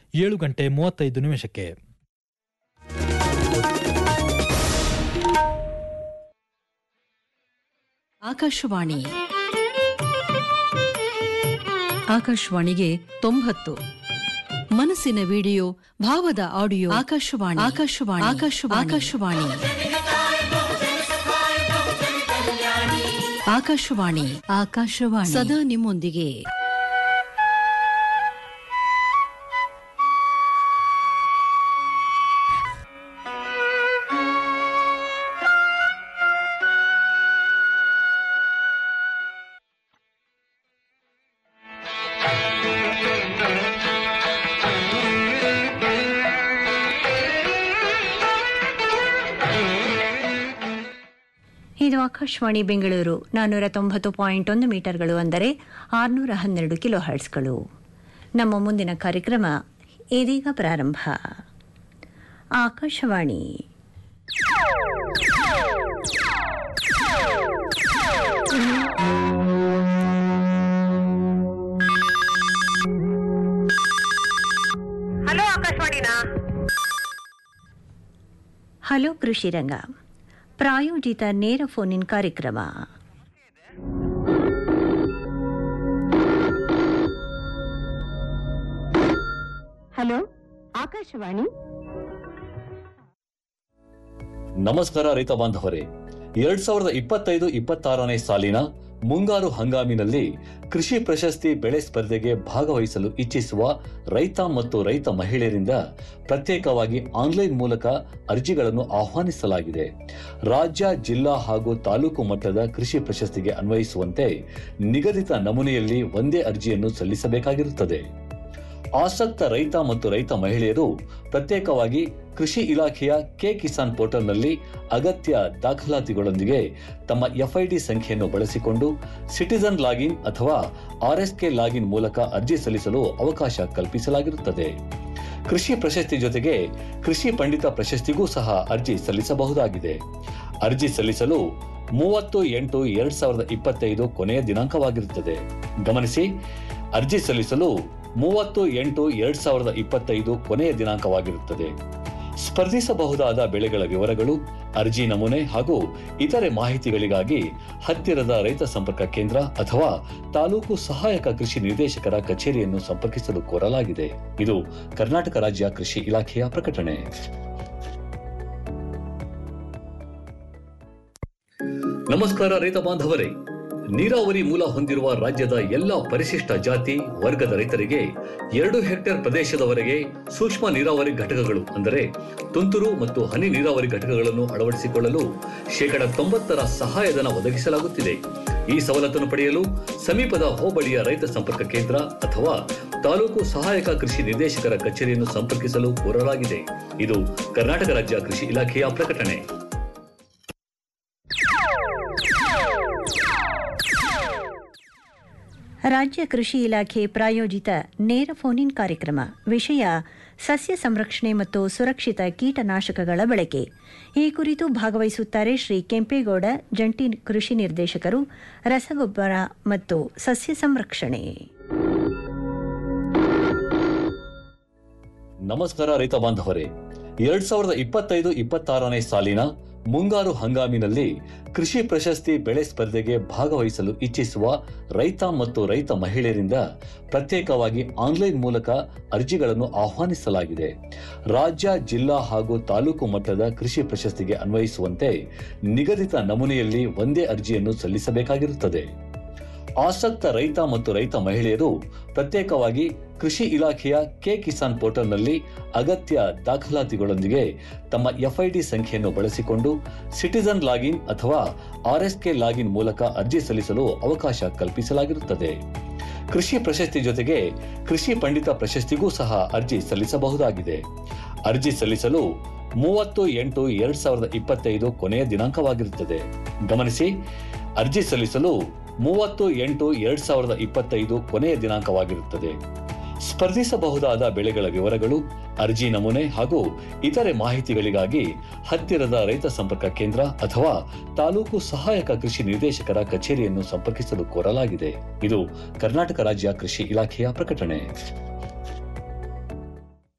ಏಳು ಗಂಟೆ ಮೂವತ್ತೈದು ನಿಮಿಷಕ್ಕೆ ಆಕಾಶವಾಣಿ ಆಕಾಶವಾಣಿಗೆ ತೊಂಬತ್ತು ಮನಸ್ಸಿನ ವಿಡಿಯೋ ಭಾವದ ಆಡಿಯೋ ಆಕಾಶವಾಣಿ ಆಕಾಶವಾಣಿ ಆಕಾಶವಾಣಿ ಆಕಾಶವಾಣಿ ಆಕಾಶವಾಣಿ ಆಕಾಶವಾಣಿ ಸದಾ ನಿಮ್ಮೊಂದಿಗೆ ಇದು ಆಕಾಶವಾಣಿ ಬೆಂಗಳೂರು ನಾನ್ನೂರ ತೊಂಬತ್ತು ಪಾಯಿಂಟ್ ಒಂದು ಮೀಟರ್ಗಳು ಅಂದರೆ ಆರುನೂರ ಹನ್ನೆರಡು ಕಿಲೋ ಹರ್ಟ್ಸ್ಗಳು ನಮ್ಮ ಮುಂದಿನ ಕಾರ್ಯಕ್ರಮ ಇದೀಗ ಪ್ರಾರಂಭ ಆಕಾಶವಾಣಿ ಹಲೋ ಆಕಾಶವಾಣಿನಾ ಹಲೋ ಕೃಷಿ ರಂಗ ಪ್ರಾಯೋಜಿತ ನೇರ ಫೋನ್ ಇನ್ ಕಾರ್ಯಕ್ರಮ ಹಲೋ ಆಕಾಶವಾಣಿ ನಮಸ್ಕಾರ ರೈತ ಬಾಂಧವರೇ ಎರಡ್ ಸಾವಿರದ ಇಪ್ಪತ್ತೈದು ಇಪ್ಪತ್ತಾರನೇ ಸಾಲಿನ ಮುಂಗಾರು ಹಂಗಾಮಿನಲ್ಲಿ ಕೃಷಿ ಪ್ರಶಸ್ತಿ ಬೆಳೆ ಸ್ಪರ್ಧೆಗೆ ಭಾಗವಹಿಸಲು ಇಚ್ಛಿಸುವ ರೈತ ಮತ್ತು ರೈತ ಮಹಿಳೆಯರಿಂದ ಪ್ರತ್ಯೇಕವಾಗಿ ಆನ್ಲೈನ್ ಮೂಲಕ ಅರ್ಜಿಗಳನ್ನು ಆಹ್ವಾನಿಸಲಾಗಿದೆ ರಾಜ್ಯ ಜಿಲ್ಲಾ ಹಾಗೂ ತಾಲೂಕು ಮಟ್ಟದ ಕೃಷಿ ಪ್ರಶಸ್ತಿಗೆ ಅನ್ವಯಿಸುವಂತೆ ನಿಗದಿತ ನಮೂನೆಯಲ್ಲಿ ಒಂದೇ ಅರ್ಜಿಯನ್ನು ಸಲ್ಲಿಸಬೇಕಾಗಿರುತ್ತದೆ ಆಸಕ್ತ ರೈತ ಮತ್ತು ರೈತ ಮಹಿಳೆಯರು ಪ್ರತ್ಯೇಕವಾಗಿ ಕೃಷಿ ಇಲಾಖೆಯ ಕೆ ಕಿಸಾನ್ ಪೋರ್ಟಲ್ನಲ್ಲಿ ಅಗತ್ಯ ದಾಖಲಾತಿಗಳೊಂದಿಗೆ ತಮ್ಮ ಎಫ್ಐಡಿ ಸಂಖ್ಯೆಯನ್ನು ಬಳಸಿಕೊಂಡು ಸಿಟಿಸನ್ ಲಾಗಿನ್ ಅಥವಾ ಆರ್ಎಸ್ಕೆ ಲಾಗಿನ್ ಮೂಲಕ ಅರ್ಜಿ ಸಲ್ಲಿಸಲು ಅವಕಾಶ ಕಲ್ಪಿಸಲಾಗಿರುತ್ತದೆ ಕೃಷಿ ಪ್ರಶಸ್ತಿ ಜೊತೆಗೆ ಕೃಷಿ ಪಂಡಿತ ಪ್ರಶಸ್ತಿಗೂ ಸಹ ಅರ್ಜಿ ಸಲ್ಲಿಸಬಹುದಾಗಿದೆ ಅರ್ಜಿ ಸಲ್ಲಿಸಲು ಮೂವತ್ತು ಎಂಟು ಎರಡ್ ಸಾವಿರದ ಇಪ್ಪತ್ತೈದು ಕೊನೆಯ ದಿನಾಂಕವಾಗಿರುತ್ತದೆ ಗಮನಿಸಿ ಅರ್ಜಿ ಸಲ್ಲಿಸಲು ಮೂವತ್ತು ಎಂಟು ಎರಡ್ ಸಾವಿರದ ಇಪ್ಪತ್ತೈದು ಕೊನೆಯ ದಿನಾಂಕವಾಗಿರುತ್ತದೆ ಸ್ಪರ್ಧಿಸಬಹುದಾದ ಬೆಳೆಗಳ ವಿವರಗಳು ಅರ್ಜಿ ನಮೂನೆ ಹಾಗೂ ಇತರೆ ಮಾಹಿತಿಗಳಿಗಾಗಿ ಹತ್ತಿರದ ರೈತ ಸಂಪರ್ಕ ಕೇಂದ್ರ ಅಥವಾ ತಾಲೂಕು ಸಹಾಯಕ ಕೃಷಿ ನಿರ್ದೇಶಕರ ಕಚೇರಿಯನ್ನು ಸಂಪರ್ಕಿಸಲು ಕೋರಲಾಗಿದೆ ಇದು ಕರ್ನಾಟಕ ರಾಜ್ಯ ಕೃಷಿ ಇಲಾಖೆಯ ಪ್ರಕಟಣೆ ನಮಸ್ಕಾರ ರೈತ ಬಾಂಧವರೇ ನೀರಾವರಿ ಮೂಲ ಹೊಂದಿರುವ ರಾಜ್ಯದ ಎಲ್ಲ ಪರಿಶಿಷ್ಟ ಜಾತಿ ವರ್ಗದ ರೈತರಿಗೆ ಎರಡು ಹೆಕ್ಟೇರ್ ಪ್ರದೇಶದವರೆಗೆ ಸೂಕ್ಷ್ಮ ನೀರಾವರಿ ಘಟಕಗಳು ಅಂದರೆ ತುಂತುರು ಮತ್ತು ಹನಿ ನೀರಾವರಿ ಘಟಕಗಳನ್ನು ಅಳವಡಿಸಿಕೊಳ್ಳಲು ಶೇಕಡ ತೊಂಬತ್ತರ ಸಹಾಯಧನ ಒದಗಿಸಲಾಗುತ್ತಿದೆ ಈ ಸವಲತ್ತನ್ನು ಪಡೆಯಲು ಸಮೀಪದ ಹೋಬಳಿಯ ರೈತ ಸಂಪರ್ಕ ಕೇಂದ್ರ ಅಥವಾ ತಾಲೂಕು ಸಹಾಯಕ ಕೃಷಿ ನಿರ್ದೇಶಕರ ಕಚೇರಿಯನ್ನು ಸಂಪರ್ಕಿಸಲು ಕೋರಲಾಗಿದೆ ಇದು ಕರ್ನಾಟಕ ರಾಜ್ಯ ಕೃಷಿ ಇಲಾಖೆಯ ಪ್ರಕಟಣೆ ರಾಜ್ಯ ಕೃಷಿ ಇಲಾಖೆ ಪ್ರಾಯೋಜಿತ ನೇರ ಫೋನ್ ಇನ್ ಕಾರ್ಯಕ್ರಮ ವಿಷಯ ಸಸ್ಯ ಸಂರಕ್ಷಣೆ ಮತ್ತು ಸುರಕ್ಷಿತ ಕೀಟನಾಶಕಗಳ ಬಳಕೆ ಈ ಕುರಿತು ಭಾಗವಹಿಸುತ್ತಾರೆ ಶ್ರೀ ಕೆಂಪೇಗೌಡ ಜಂಟಿ ಕೃಷಿ ನಿರ್ದೇಶಕರು ರಸಗೊಬ್ಬರ ಮತ್ತು ಸಸ್ಯ ಸಂರಕ್ಷಣೆ ನಮಸ್ಕಾರ ರೈತ ಬಾಂಧವರೇ ಎರಡ್ ಸಾವಿರದ ಇಪ್ಪತ್ತೈದು ಇಪ್ಪತ್ತಾರನೇ ಸಾಲಿನ ಮುಂಗಾರು ಹಂಗಾಮಿನಲ್ಲಿ ಕೃಷಿ ಪ್ರಶಸ್ತಿ ಬೆಳೆ ಸ್ಪರ್ಧೆಗೆ ಭಾಗವಹಿಸಲು ಇಚ್ಛಿಸುವ ರೈತ ಮತ್ತು ರೈತ ಮಹಿಳೆಯರಿಂದ ಪ್ರತ್ಯೇಕವಾಗಿ ಆನ್ಲೈನ್ ಮೂಲಕ ಅರ್ಜಿಗಳನ್ನು ಆಹ್ವಾನಿಸಲಾಗಿದೆ ರಾಜ್ಯ ಜಿಲ್ಲಾ ಹಾಗೂ ತಾಲೂಕು ಮಟ್ಟದ ಕೃಷಿ ಪ್ರಶಸ್ತಿಗೆ ಅನ್ವಯಿಸುವಂತೆ ನಿಗದಿತ ನಮೂನೆಯಲ್ಲಿ ಒಂದೇ ಅರ್ಜಿಯನ್ನು ಸಲ್ಲಿಸಬೇಕಾಗಿರುತ್ತದೆ ಆಸಕ್ತ ರೈತ ಮತ್ತು ರೈತ ಮಹಿಳೆಯರು ಪ್ರತ್ಯೇಕವಾಗಿ ಕೃಷಿ ಇಲಾಖೆಯ ಕೆ ಕಿಸಾನ್ ಪೋರ್ಟಲ್ನಲ್ಲಿ ಅಗತ್ಯ ದಾಖಲಾತಿಗಳೊಂದಿಗೆ ತಮ್ಮ ಎಫ್ಐಡಿ ಸಂಖ್ಯೆಯನ್ನು ಬಳಸಿಕೊಂಡು ಸಿಟಿಸನ್ ಲಾಗಿನ್ ಅಥವಾ ಆರ್ಎಸ್ಕೆ ಲಾಗಿನ್ ಮೂಲಕ ಅರ್ಜಿ ಸಲ್ಲಿಸಲು ಅವಕಾಶ ಕಲ್ಪಿಸಲಾಗಿರುತ್ತದೆ ಕೃಷಿ ಪ್ರಶಸ್ತಿ ಜೊತೆಗೆ ಕೃಷಿ ಪಂಡಿತ ಪ್ರಶಸ್ತಿಗೂ ಸಹ ಅರ್ಜಿ ಸಲ್ಲಿಸಬಹುದಾಗಿದೆ ಅರ್ಜಿ ಸಲ್ಲಿಸಲು ಮೂವತ್ತು ಎಂಟು ಎರಡ್ ಸಾವಿರದ ಇಪ್ಪತ್ತೈದು ಕೊನೆಯ ದಿನಾಂಕವಾಗಿರುತ್ತದೆ ಗಮನಿಸಿ ಅರ್ಜಿ ಸಲ್ಲಿಸಲು ಮೂವತ್ತು ಎಂಟು ಎರಡ್ ಸಾವಿರದ ಇಪ್ಪತ್ತೈದು ಕೊನೆಯ ದಿನಾಂಕವಾಗಿರುತ್ತದೆ ಸ್ಪರ್ಧಿಸಬಹುದಾದ ಬೆಳೆಗಳ ವಿವರಗಳು ಅರ್ಜಿ ನಮೂನೆ ಹಾಗೂ ಇತರೆ ಮಾಹಿತಿಗಳಿಗಾಗಿ ಹತ್ತಿರದ ರೈತ ಸಂಪರ್ಕ ಕೇಂದ್ರ ಅಥವಾ ತಾಲೂಕು ಸಹಾಯಕ ಕೃಷಿ ನಿರ್ದೇಶಕರ ಕಚೇರಿಯನ್ನು ಸಂಪರ್ಕಿಸಲು ಕೋರಲಾಗಿದೆ ಇದು ಕರ್ನಾಟಕ ರಾಜ್ಯ ಕೃಷಿ ಇಲಾಖೆಯ ಪ್ರಕಟಣೆ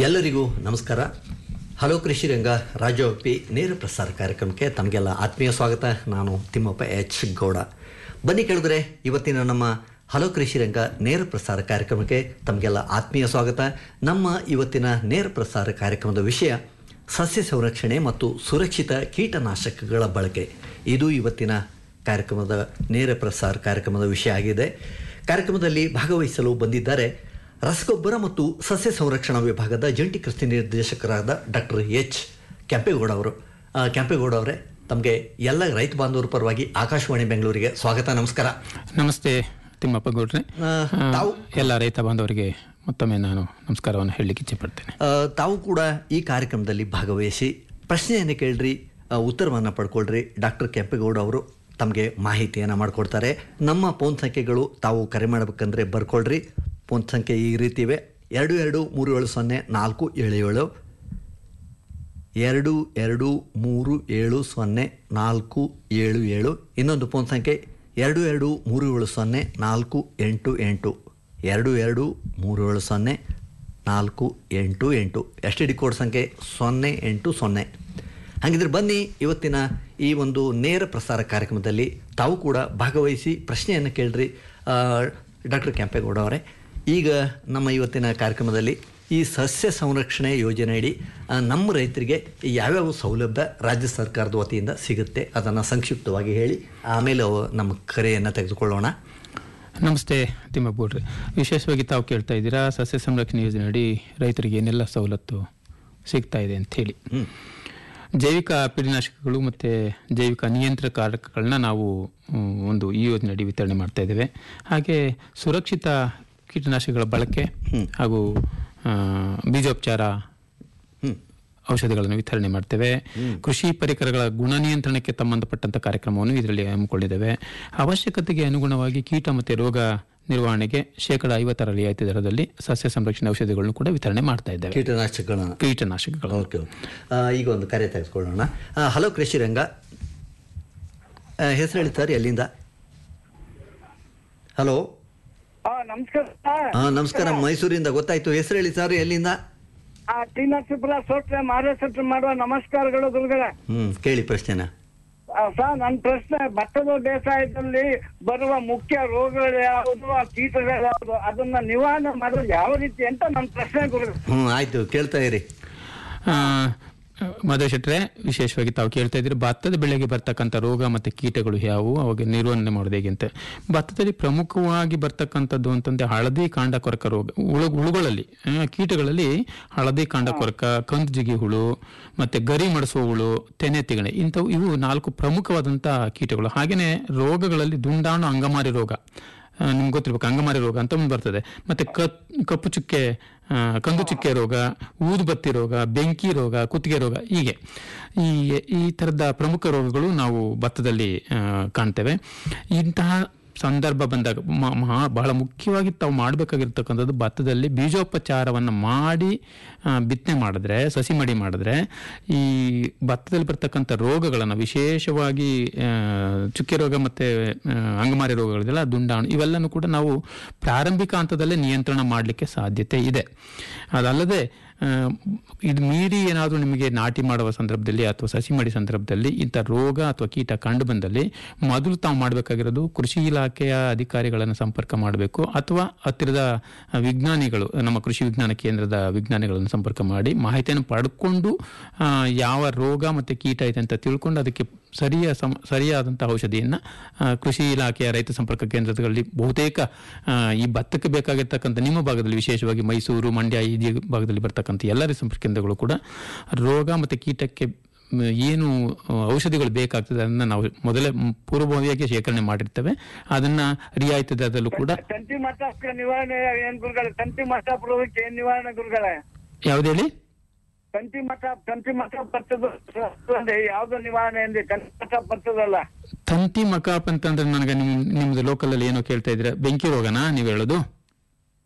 ಎಲ್ಲರಿಗೂ ನಮಸ್ಕಾರ ಹಲೋ ಕೃಷಿ ರಂಗ ರಾಜ್ಯವ್ಯಾಪಿ ನೇರ ಪ್ರಸಾರ ಕಾರ್ಯಕ್ರಮಕ್ಕೆ ತಮಗೆಲ್ಲ ಆತ್ಮೀಯ ಸ್ವಾಗತ ನಾನು ತಿಮ್ಮಪ್ಪ ಎಚ್ ಗೌಡ ಬನ್ನಿ ಕೇಳಿದ್ರೆ ಇವತ್ತಿನ ನಮ್ಮ ಹಲೋ ಕೃಷಿ ರಂಗ ನೇರ ಪ್ರಸಾರ ಕಾರ್ಯಕ್ರಮಕ್ಕೆ ತಮಗೆಲ್ಲ ಆತ್ಮೀಯ ಸ್ವಾಗತ ನಮ್ಮ ಇವತ್ತಿನ ನೇರ ಪ್ರಸಾರ ಕಾರ್ಯಕ್ರಮದ ವಿಷಯ ಸಸ್ಯ ಸಂರಕ್ಷಣೆ ಮತ್ತು ಸುರಕ್ಷಿತ ಕೀಟನಾಶಕಗಳ ಬಳಕೆ ಇದು ಇವತ್ತಿನ ಕಾರ್ಯಕ್ರಮದ ನೇರ ಪ್ರಸಾರ ಕಾರ್ಯಕ್ರಮದ ವಿಷಯ ಆಗಿದೆ ಕಾರ್ಯಕ್ರಮದಲ್ಲಿ ಭಾಗವಹಿಸಲು ಬಂದಿದ್ದಾರೆ ರಸಗೊಬ್ಬರ ಮತ್ತು ಸಸ್ಯ ಸಂರಕ್ಷಣಾ ವಿಭಾಗದ ಜಂಟಿ ಕೃಷಿ ನಿರ್ದೇಶಕರಾದ ಡಾಕ್ಟರ್ ಎಚ್ ಕೆಂಪೇಗೌಡ ಅವರು ಆ, ಕೆಂಪೇಗೌಡ ಅವರೇ ತಮಗೆ ಎಲ್ಲ ರೈತ ಬಾಂಧವರ ಪರವಾಗಿ ಆಕಾಶವಾಣಿ ಬೆಂಗಳೂರಿಗೆ ಸ್ವಾಗತ ನಮಸ್ಕಾರ ನಮಸ್ತೆ ತಿಮ್ಮಪ್ಪ ಗೌಡ್ರೆ ಆ, ಆ, ತಾವು ಎಲ್ಲ ರೈತ ಬಾಂಧವರಿಗೆ ಮತ್ತೊಮ್ಮೆ ನಾನು ನಮಸ್ಕಾರವನ್ನು ಹೇಳಲಿಕ್ಕೆ ಇಚ್ಛೆಪಡ್ತೇನೆ ಆ, ತಾವು ಕೂಡ ಈ ಕಾರ್ಯಕ್ರಮದಲ್ಲಿ ಭಾಗವಹಿಸಿ ಪ್ರಶ್ನೆಯನ್ನು ಕೇಳ್ರಿ ಆ, ಉತ್ತರವನ್ನು ಪಡ್ಕೊಳ್ರಿ ಡಾಕ್ಟರ್ ಕೆಂಪೇಗೌಡ ಅವರು ತಮಗೆ ಮಾಹಿತಿಯನ್ನು ಮಾಡಿಕೊಡ್ತಾರೆ ನಮ್ಮ ಫೋನ್ ಸಂಖ್ಯೆಗಳು ತಾವು ಕರೆ ಮಾಡಬೇಕಂದ್ರೆ ಬರ್ಕೊಳ್ರಿ ಫೋನ್ ಸಂಖ್ಯೆ ಈ ರೀತಿ ಇವೆ ಎರಡು ಎರಡು ಮೂರು ಏಳು ಸೊನ್ನೆ ನಾಲ್ಕು ಏಳು ಏಳು ಎರಡು ಎರಡು ಮೂರು ಏಳು ಸೊನ್ನೆ ನಾಲ್ಕು ಏಳು ಏಳು ಇನ್ನೊಂದು ಫೋನ್ ಸಂಖ್ಯೆ ಎರಡು ಎರಡು ಮೂರು ಏಳು ಸೊನ್ನೆ ನಾಲ್ಕು ಎಂಟು ಎಂಟು ಎರಡು ಎರಡು ಮೂರು ಏಳು ಸೊನ್ನೆ ನಾಲ್ಕು ಎಂಟು ಎಂಟು ಎಸ್ ಟಿ ಡಿ ಕೋಡ್ ಸಂಖ್ಯೆ ಸೊನ್ನೆ ಎಂಟು ಸೊನ್ನೆ ಹಾಗಿದ್ರೆ ಬನ್ನಿ ಇವತ್ತಿನ ಈ ಒಂದು ನೇರ ಪ್ರಸಾರ ಕಾರ್ಯಕ್ರಮದಲ್ಲಿ ತಾವು ಕೂಡ ಭಾಗವಹಿಸಿ ಪ್ರಶ್ನೆಯನ್ನು ಕೇಳ್ರಿ ಡಾಕ್ಟರ್ ಕೆಂಪೇಗೌಡ ಅವರೇ ಈಗ ನಮ್ಮ ಇವತ್ತಿನ ಕಾರ್ಯಕ್ರಮದಲ್ಲಿ ಈ ಸಸ್ಯ ಸಂರಕ್ಷಣೆ ಯೋಜನೆಯಡಿ ಆ, ನಮ್ಮ ರೈತರಿಗೆ ಯಾವ್ಯಾವ ಸೌಲಭ್ಯ ರಾಜ್ಯ ಸರ್ಕಾರದ ವತಿಯಿಂದ ಸಿಗುತ್ತೆ ಅದನ್ನು ಸಂಕ್ಷಿಪ್ತವಾಗಿ ಹೇಳಿ ಆಮೇಲೆ ಅವು ನಮ್ಮ ಕರೆಯನ್ನು ತೆಗೆದುಕೊಳ್ಳೋಣ ನಮಸ್ತೆ ತಿಮ್ಮಪ್ಪ ಗೌಡ್ರೆ ವಿಶೇಷವಾಗಿ ತಾವು ಕೇಳ್ತಾ ಇದ್ದೀರಾ ಸಸ್ಯ ಸಂರಕ್ಷಣೆ ಯೋಜನೆಯಡಿ ರೈತರಿಗೆ ಏನೆಲ್ಲ ಸವಲತ್ತು ಸಿಗ್ತಾ ಇದೆ ಅಂತ ಹೇಳಿ ಜೈವಿಕ ಪೀಡನಾಶಕಗಳು ಮತ್ತು ಜೈವಿಕ ನಿಯಂತ್ರಕಾರಕಗಳನ್ನ ನಾವು ಹ್ಮ್, ಒಂದು ಈ ಯೋಜನೆಯಡಿ ವಿತರಣೆ ಮಾಡ್ತಾ ಇದ್ದೇವೆ ಹಾಗೆ ಸುರಕ್ಷಿತ ಕೀಟನಾಶಕಗಳ ಬಳಕೆ ಹಾಗೂ ಆ, ಬೀಜೋಪಚಾರ ಔಷಧಿಗಳನ್ನು ವಿತರಣೆ ಮಾಡ್ತೇವೆ ಕೃಷಿ ಪರಿಕರಗಳ ಗುಣ ನಿಯಂತ್ರಣಕ್ಕೆ ಸಂಬಂಧಪಟ್ಟಂತ ಕಾರ್ಯಕ್ರಮವನ್ನು ಇದರಲ್ಲಿ ಹಮ್ಮಿಕೊಂಡಿದ್ದೇವೆ ಅವಶ್ಯಕತೆಗೆ ಅನುಗುಣವಾಗಿ ಕೀಟ ಮತ್ತು ರೋಗ ನಿರ್ವಹಣೆಗೆ ಶೇಕಡ ಐವತ್ತರ ರಿಯಾಯಿತಿ ದರದಲ್ಲಿ ಸಸ್ಯ ಸಂರಕ್ಷಣೆ ಔಷಧಿಗಳನ್ನು ಕೂಡ ವಿತರಣೆ ಮಾಡ್ತಾ ಇದ್ದೇವೆ ಕೀಟನಾಶಕಗಳನ್ನ ಕೀಟನಾಶಕಗಳು ಓಕೆ ಓಕೆ ಆ, ಈಗ ಒಂದು ಕರೆ ತೆಗೆದುಕೊಳ್ಳೋಣ ಆ, ಹಲೋ ಕೃಷಿ ರಂಗ ಆ, ಹೆಸರು ಹೇಳಿ ಸರ್ ಎಲ್ಲಿಂದ ಹಲೋ ಆ, ನಮಸ್ಕಾರ ಹಾಂ ನಮಸ್ಕಾರ ಮೈಸೂರಿಂದ ಗೊತ್ತಾಯ್ತು ಹೆಸರು ಹೇಳಿ ಸರ್ ಎಲ್ಲಿಂದ ಆ, ಟಿ ನರಸೀಪುರ ಸೋಟ್ರೆ ಮಾರೇಶ್ವರ ಮಾಡುವ ನಮಸ್ಕಾರಗಳು ಗುರುಗಳೇ ಹ್ಞೂ ಕೇಳಿ ಪ್ರಶ್ನೆನ ಆ, ಸರ್ ನನ್ನ ಪ್ರಶ್ನೆ ಭತ್ತದ ಬೇಸಾಯದಲ್ಲಿ ಬರುವ ಮುಖ್ಯ ರೋಗಗಳು ಯಾವುದು ಆ ಕೀಟಗಳು ಯಾವುದು ಅದನ್ನ ನಿವಾರಣೆ ಮಾಡೋದು ಯಾವ ರೀತಿ ಅಂತ ನನ್ನ ಪ್ರಶ್ನೆ ಗುರು ಹ್ಞೂ ಆಯಿತು ಕೇಳ್ತಾ ಇರಿ ಆ, ಮಧು ಶೆಟ್ರೆ ವಿಶೇಷವಾಗಿ ತಾವು ಕೇಳ್ತಾ ಇದ್ದೀರಿ ಭತ್ತದ ಬೆಳೆಗೆ ಬರ್ತಕ್ಕಂಥ ರೋಗ ಮತ್ತು ಕೀಟಗಳು ಯಾವುವು ಅವಾಗ ನಿರ್ವಹಣೆ ಮಾಡೋದು ಹೇಗೆ ಅಂತ ಭತ್ತದಲ್ಲಿ ಪ್ರಮುಖವಾಗಿ ಬರ್ತಕ್ಕಂಥದ್ದು ಅಂತಂದ್ರೆ ಹಳದಿ ಕಾಂಡ ಕೊರಕ ರೋಗ ಹುಳು ಹುಳುಗಳಲ್ಲಿ ಆ, ಕೀಟಗಳಲ್ಲಿ ಹಳದಿ ಕಾಂಡ ಕೊರಕ ಕಂದು ಜಿಗಿ ಹುಳು ಮತ್ತೆ ಗರಿ ಮಡಿಸುವ ಹುಳು ತೆನೆ ತಿಗಣೆ ಇಂಥವು ಇವು ನಾಲ್ಕು ಪ್ರಮುಖವಾದಂಥ ಕೀಟಗಳು ಹಾಗೆಯೇ ರೋಗಗಳಲ್ಲಿ ದುಂಡಾಣು ಅಂಗಮಾರಿ ರೋಗ ಆ, ನಿಮ್ಗೆ ಗೊತ್ತಿರ್ಬೇಕು ಅಂಗಮಾರಿ ರೋಗ ಅಂತ ಒಂದು ಬರ್ತದೆ ಮತ್ತೆ ಕತ್ ಕಪ್ಪು ಚುಕ್ಕೆ ಆ, ಕಂದು ಚುಕ್ಕೆ ರೋಗ ಊದುಬತ್ತಿ ರೋಗ ಬೆಂಕಿ ರೋಗ ಕುತ್ತಿಗೆ ರೋಗ ಹೀಗೆ ಈ ಈ ಥರದ ಪ್ರಮುಖ ರೋಗಗಳು ನಾವು ಭತ್ತದಲ್ಲಿ ಆ, ಕಾಣ್ತೇವೆ ಇಂತಹ ಸಂದರ್ಭ ಬಂದಾಗ ಮ- ಮಹಾ ಬಹಳ ಮುಖ್ಯವಾಗಿ ತಾವು ಮಾಡಬೇಕಾಗಿರ್ತಕ್ಕಂಥದ್ದು ಭತ್ತದಲ್ಲಿ ಬೀಜೋಪಚಾರವನ್ನು ಮಾಡಿ ಆ, ಬಿತ್ತನೆ ಮಾಡಿದ್ರೆ ಸಸಿ ಮಡಿ ಮಾಡಿದ್ರೆ ಈ ಭತ್ತದಲ್ಲಿ ಬರ್ತಕ್ಕಂಥ ರೋಗಗಳನ್ನು ವಿಶೇಷವಾಗಿ ಆ, ಚುಕ್ಕೆ ರೋಗ ಮತ್ತು ಅಂಗಮಾರಿ ರೋಗಗಳಿದೆಲ್ಲ ದುಂಡಾಣು ಇವೆಲ್ಲನೂ ಕೂಡ ನಾವು ಪ್ರಾರಂಭಿಕ ಹಂತದಲ್ಲೇ ನಿಯಂತ್ರಣ ಮಾಡಲಿಕ್ಕೆ ಸಾಧ್ಯತೆ ಇದೆ ಅದಲ್ಲದೆ ಆ, ಇದು ಮೀರಿ ಏನಾದರೂ ನಿಮಗೆ ನಾಟಿ ಮಾಡುವ ಸಂದರ್ಭದಲ್ಲಿ ಅಥವಾ ಸಸಿ ಮಾಡಿ ಸಂದರ್ಭದಲ್ಲಿ ಇಂಥ ರೋಗ ಅಥವಾ ಕೀಟ ಕಂಡು ಬಂದಲ್ಲಿ ಮೊದಲು ತಾವು ಮಾಡಬೇಕಾಗಿರೋದು ಕೃಷಿ ಇಲಾಖೆಯ ಅಧಿಕಾರಿಗಳನ್ನು ಸಂಪರ್ಕ ಮಾಡಬೇಕು ಅಥವಾ ಹತ್ತಿರದ ವಿಜ್ಞಾನಿಗಳು ನಮ್ಮ ಕೃಷಿ ವಿಜ್ಞಾನ ಕೇಂದ್ರದ ವಿಜ್ಞಾನಿಗಳನ್ನು ಸಂಪರ್ಕ ಮಾಡಿ ಮಾಹಿತಿಯನ್ನು ಪಡ್ಕೊಂಡು ಆ, ಯಾವ ರೋಗ ಮತ್ತು ಕೀಟ ಇದೆ ಅಂತ ತಿಳ್ಕೊಂಡು ಅದಕ್ಕೆ ಸರಿಯ ಸಮ ಸರಿಯಾದಂಥ ಔಷಧಿಯನ್ನು ಕೃಷಿ ಇಲಾಖೆಯ ರೈತ ಸಂಪರ್ಕ ಕೇಂದ್ರಗಳಲ್ಲಿ ಬಹುತೇಕ ಆ, ಈ ಭತ್ತಕ್ಕೆ ಬೇಕಾಗಿರ್ತಕ್ಕಂಥ ನಿಮ್ಮ ಭಾಗದಲ್ಲಿ ವಿಶೇಷವಾಗಿ ಮೈಸೂರು ಮಂಡ್ಯ ಈ ಜಿ- ಭಾಗದಲ್ಲಿ ಬರ್ತಕ್ಕಂಥ ಎಲ್ಲ ರೈತ ಸಂಪರ್ಕ ಕೇಂದ್ರಗಳು ಕೂಡ ರೋಗ ಮತ್ತು ಕೀಟಕ್ಕೆ ಮ್, ಏನು ಆ, ಔಷಧಿಗಳು ಬೇಕಾಗ್ತದೆ ಅದನ್ನು ನಾವು ಮೊದಲೇ ಮ್, ಪೂರ್ವಭಾವಿಯಾಗಿ ಶೇಖರಣೆ ಮಾಡಿರ್ತೇವೆ ಅದನ್ನ ರಿಯಾಯಿತಿ ದರದಲ್ಲೂ ಕೂಡ ತಂತಿ ಮಟ್ಟ ನಿವಾರಣೆ ಏನ್ ಗುರುಗಳೇ ತಂತಿ ಮಟ್ಟ ರೋಗಕ್ಕೆ ಏನ್ ನಿವಾರಣೆ ಗುರುಗಳೇ ಯಾವ್ದು ಹೇಳಿ ತಂತಿ ಮಟ್ಟ ತಂತಿ ಮಟ್ಟ ಬರ್ತದ ಅಂದ್ರೆ ಯಾವ್ದು ನಿವಾರಣೆ ಅಂದ್ರೆ ತಂತಿ ಮಟ್ಟ ಬರ್ತದಲ್ಲ ತಂತಿ ಮಕಾಪ್ ಅಂತಂದ್ರೆ ನನಗೆ ನಿಮ್ ನಿಮ್ದು ಲೋಕಲ್ ಅಲ್ಲಿ ಏನೋ ಕೇಳ್ತಾ ಇದ್ರೆ ಬೆಂಕಿ ರೋಗನಾ ನೀವು ಹೇಳೋದು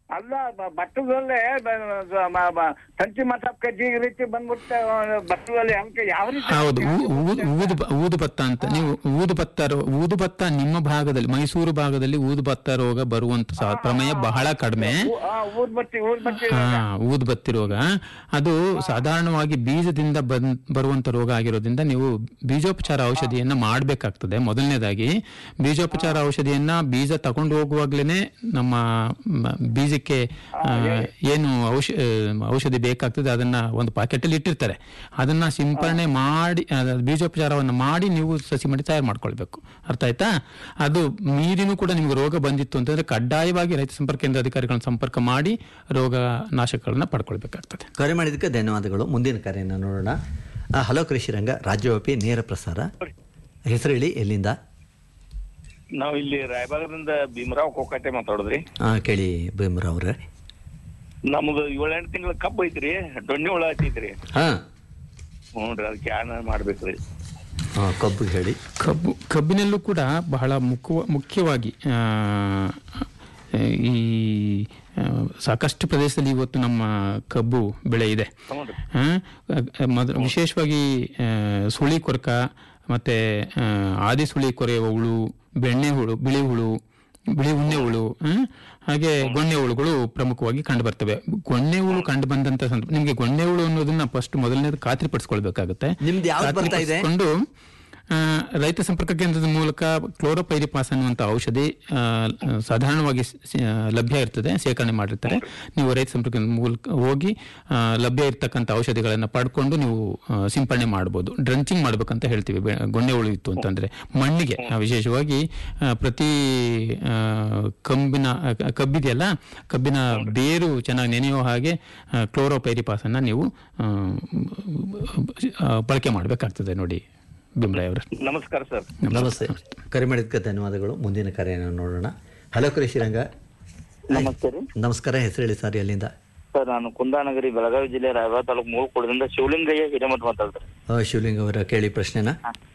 ಅಲ್ಲ ಬ- ಭತ್ತದಲ್ಲೇ ಬ- ಬ- ಮ- ಮ- ತಂತಿ ಮತಕ್ಕೆ ಈ ರೀತಿ ಬಂದ್ಬಿಡ್ತೆ ಆ, ಭತ್ತದಲ್ಲಿ ಅಂಕ ಯಾವ ರೀತಿ ಹೌದು ಊ- ಊ- ಊದು ಬ- ಊದು ಭತ್ತ ಅಂತ ನೀವು ಊದು ಭತ್ತ ರೋ- ಊದು ಭತ್ತ ನಿಮ್ಮ ಭಾಗದಲ್ಲಿ ಮೈಸೂರು ಭಾಗದಲ್ಲಿ ಊದು ಭತ್ತ ರೋಗ ಬರುವಂತ ಸಾ- ಪ್ರಮೇಯ ಬಹಳ ಕಡಿಮೆ ಊ- ಆ, ಊದ್ಬತ್ತಿ ಊದ್ಬತ್ತಿ ಹಾ ಊದುಬತ್ತಿ ರೋಗ ಅದು ಸಾಧಾರಣವಾಗಿ ಬೀಜದಿಂದ ಬನ್ ಬರುವಂತ ರೋಗ ಆಗಿರೋದ್ರಿಂದ ನೀವು ಬೀಜೋಪಚಾರ ಔಷಧಿಯನ್ನ ಮಾಡಬೇಕಾಗ್ತದೆ ಮೊದಲನೇದಾಗಿ ಬೀಜೋಪಚಾರ ಔಷಧಿಯನ್ನ ಬೀಜ ತಗೊಂಡು ಹೋಗುವಾಗ್ಲೇನೆ ನಮ್ಮ ಮ, ಬೀಜಕ್ಕೆ ಆ, ಏನು ಔಷ ಆ, ಔಷಧಿ ಬೇಕಾಗ್ತದೆ ಅದನ್ನ ಒಂದು ಪಾಕೆಟ್ ಅಲ್ಲಿ ಇಟ್ಟಿರ್ತಾರೆ ಅದನ್ನ ಸಿಂಪರಣೆ ಮಾಡಿ ಆ, ಬೀಜೋಪಚಾರವನ್ನು ಮಾಡಿ ನೀವು ಸಸಿ ಮಾಡಿ ತಯಾರು ಮಾಡ್ಕೊಳ್ಬೇಕು ಅರ್ಥ ಆಯ್ತಾ ಅದು ಮೀರಿನೂ ಕೂಡ ನಿಮ್ಗೆ ರೋಗ ಬಂದಿತ್ತು ಅಂತಂದ್ರೆ ಕಡ್ಡಾಯವಾಗಿ ರೈತ ಸಂಪರ್ಕ ಕೇಂದ್ರ ಅಧಿಕಾರಿಗಳನ್ನ ಸಂಪರ್ಕ ಮಾಡಿ ರೋಗ ನಾಶಕಗಳನ್ನ ಪಡ್ಕೊಳ್ಬೇಕಾಗ್ತದೆ ಕರೆ ಮಾಡಿದ್ದಕ್ಕೆ ಧನ್ಯವಾದಗಳು ಮುಂದಿನ ಕರೆಯನ್ನು ನೋಡೋಣ ಆ, ಹಲೋ ಕೃಷಿ ರಂಗ ರಾಜ್ಯವ್ಯಾಪಿ ನೇರ ಪ್ರಸಾರ ಹೆಸರು ಹೇಳಿ ಎಲ್ಲಿಂದ ನಾವ್ ಇಲ್ಲಿ ರಾಯಬಾಗದಿಂದ ಭೀಮರಾವ್ ಕೋಕಟ್ಟೆ ಮಾತಾಡೋದ್ರಿ ಆ, ಕೇಳಿ ಭೀಮರಾವ್ ಅವ್ರೆ ನಮ್ದು ಏಳೆಂಟು ತಿಂಗಳ ಕಬ್ಬು ಐತ್ರಿ ದೊಣ್ಣೆ ಹುಳ ಹತ್ತೈತ್ರಿ ಹಾ ಹ್ಞೂನ್ರಿ ಅದಕ್ಕೆ ಏನ ಮಾಡ್ಬೇಕ್ರಿ ಆ, ಕಬ್ಬಿಗೆ ಹೇಳಿ ಕಬ್ಬು ಕಬ್ಬಿನಲ್ಲೂ ಕೂಡ ಬಹಳ ಮುಖ್ಯ ಮುಖ್ಯವಾಗಿ ಆ, ಈ ಆ, ಸಾಕಷ್ಟು ಪ್ರದೇಶದಲ್ಲಿ ಇವತ್ತು ನಮ್ಮ ಕಬ್ಬು ಬೆಳೆ ಇದೆ ಹ್ಞೂನ್ರಿ ಆ, ಮೊದ- ವಿಶೇಷವಾಗಿ ಆ, ಸುಳಿ ಕೊರಕ ಮತ್ತೆ ಆ, ಆದಿ ಸುಳಿ ಕೊರೆಯುವ ಹುಳು ಬೆಣ್ಣೆ ಹುಳು ಬಿಳಿ ಹುಳು ಬಿಳಿ ಉಣ್ಣೆ ಹುಳು ಆ, ಹಾಗೆ ಗೊಣ್ಣೆ ಹುಳುಗಳು ಪ್ರಮುಖವಾಗಿ ಕಂಡು ಬರ್ತವೆ ಗೊಣ್ಣೆ ಹುಳು ಕಂಡು ಬಂದಂತ ಸಂದರ್ಭ ನಿಮಗೆ ಗೊಣ್ಣೆ ಹುಳು ಅನ್ನೋದನ್ನ ಫಸ್ಟ್ ಮೊದಲನೇದು ಖಾತ್ರಿಪಡಿಸ್ಕೊಳ್ಬೇಕಾಗುತ್ತೆ ನಿಮ್ದು ಯಾವ್ದು ಬರ್ತಾ ಇದೆ? ಖಾತ್ರಿಪಡಿಸ್ಕೊಂಡು, ಆ, ರೈತ ಸಂಪರ್ಕ ಕೇಂದ್ರದ ಮೂಲಕ ಕ್ಲೋರೋಪೈರಿಪಾಸ್ ಅನ್ನುವಂಥ ಔಷಧಿ ಆ, ಸಾಧಾರಣವಾಗಿ ಸ- ಸ- ಲಭ್ಯ ಇರ್ತದೆ ಶೇಖರಣೆ ಮಾಡಿರ್ತಾರೆ ನೀವು ರೈತ ಸಂಪರ್ಕ ಕೇಂದ್ರದ ಮೂಲಕ ಹೋಗಿ ಆ, ಲಭ್ಯ ಇರ್ತಕ್ಕಂಥ ಔಷಧಿಗಳನ್ನು ಪಡ್ಕೊಂಡು ನೀವು ಆ, ಸಿಂಪರಣೆ ಮಾಡ್ಬೋದು ಡ್ರಂಚಿಂಗ್ ಮಾಡ್ಬೇಕಂತ ಹೇಳ್ತೀವಿ ಬೆ- ಗೊಣ್ಣೆ ಹುಳು ಇತ್ತು ಅಂತಂದ್ರೆ ಮಣ್ಣಿಗೆ ಆ, ವಿಶೇಷವಾಗಿ ಆ, ಪ್ರತಿ ಆ, ಕಂಬಿನ ಆ, ಕಬ್ಬಿದೆಯಲ್ಲ ಕಬ್ಬಿನ ಬೇರು ಚೆನ್ನಾಗಿ ನೆನೆಯುವ ಹಾಗೆ ಕ್ಲೋರೋಪೈರಿಪಾಸ್ ಅನ್ನ ನೀವು ಆ, ಆ, ಬಳಕೆ ಮಾಡಬೇಕಾಗ್ತದೆ ನೋಡಿ ಬಿಮ್ರಾಯ್ ಅವರ ನಮಸ್ಕಾರ ಸರ್ ನಮಸ್ತೆ ಕರೆ ಮಾಡಿದ್ದಕ್ಕೆ ಧನ್ಯವಾದಗಳು ಮುಂದಿನ ಕರೆಯನ್ನು ನೋಡೋಣ ಹಲೋ ಕೃಷಿ ರಂಗ ನಮಸ್ತೆ ರೀ ನಮಸ್ಕಾರ ಹೆಸರು ಹೇಳಿ ಸರ್ ಎಲ್ಲಿಂದ ಸರ್ ನಾನು ಕುಂದಾನಗರಿ ಬೆಳಗಾವಿ ಜಿಲ್ಲೆ ರಾಯಬಾಗ ತಾಲೂಕು ಮೂಳ್ಕೋಡದಿಂದ ಶಿವಲಿಂಗಯ್ಯ ಹಿರೇಮಠ ಮಾತಾಡ್ತಾರೆ ಆ, ಶಿವಲಿಂಗ ಅವರ ಕೇಳಿ ಪ್ರಶ್ನೆನ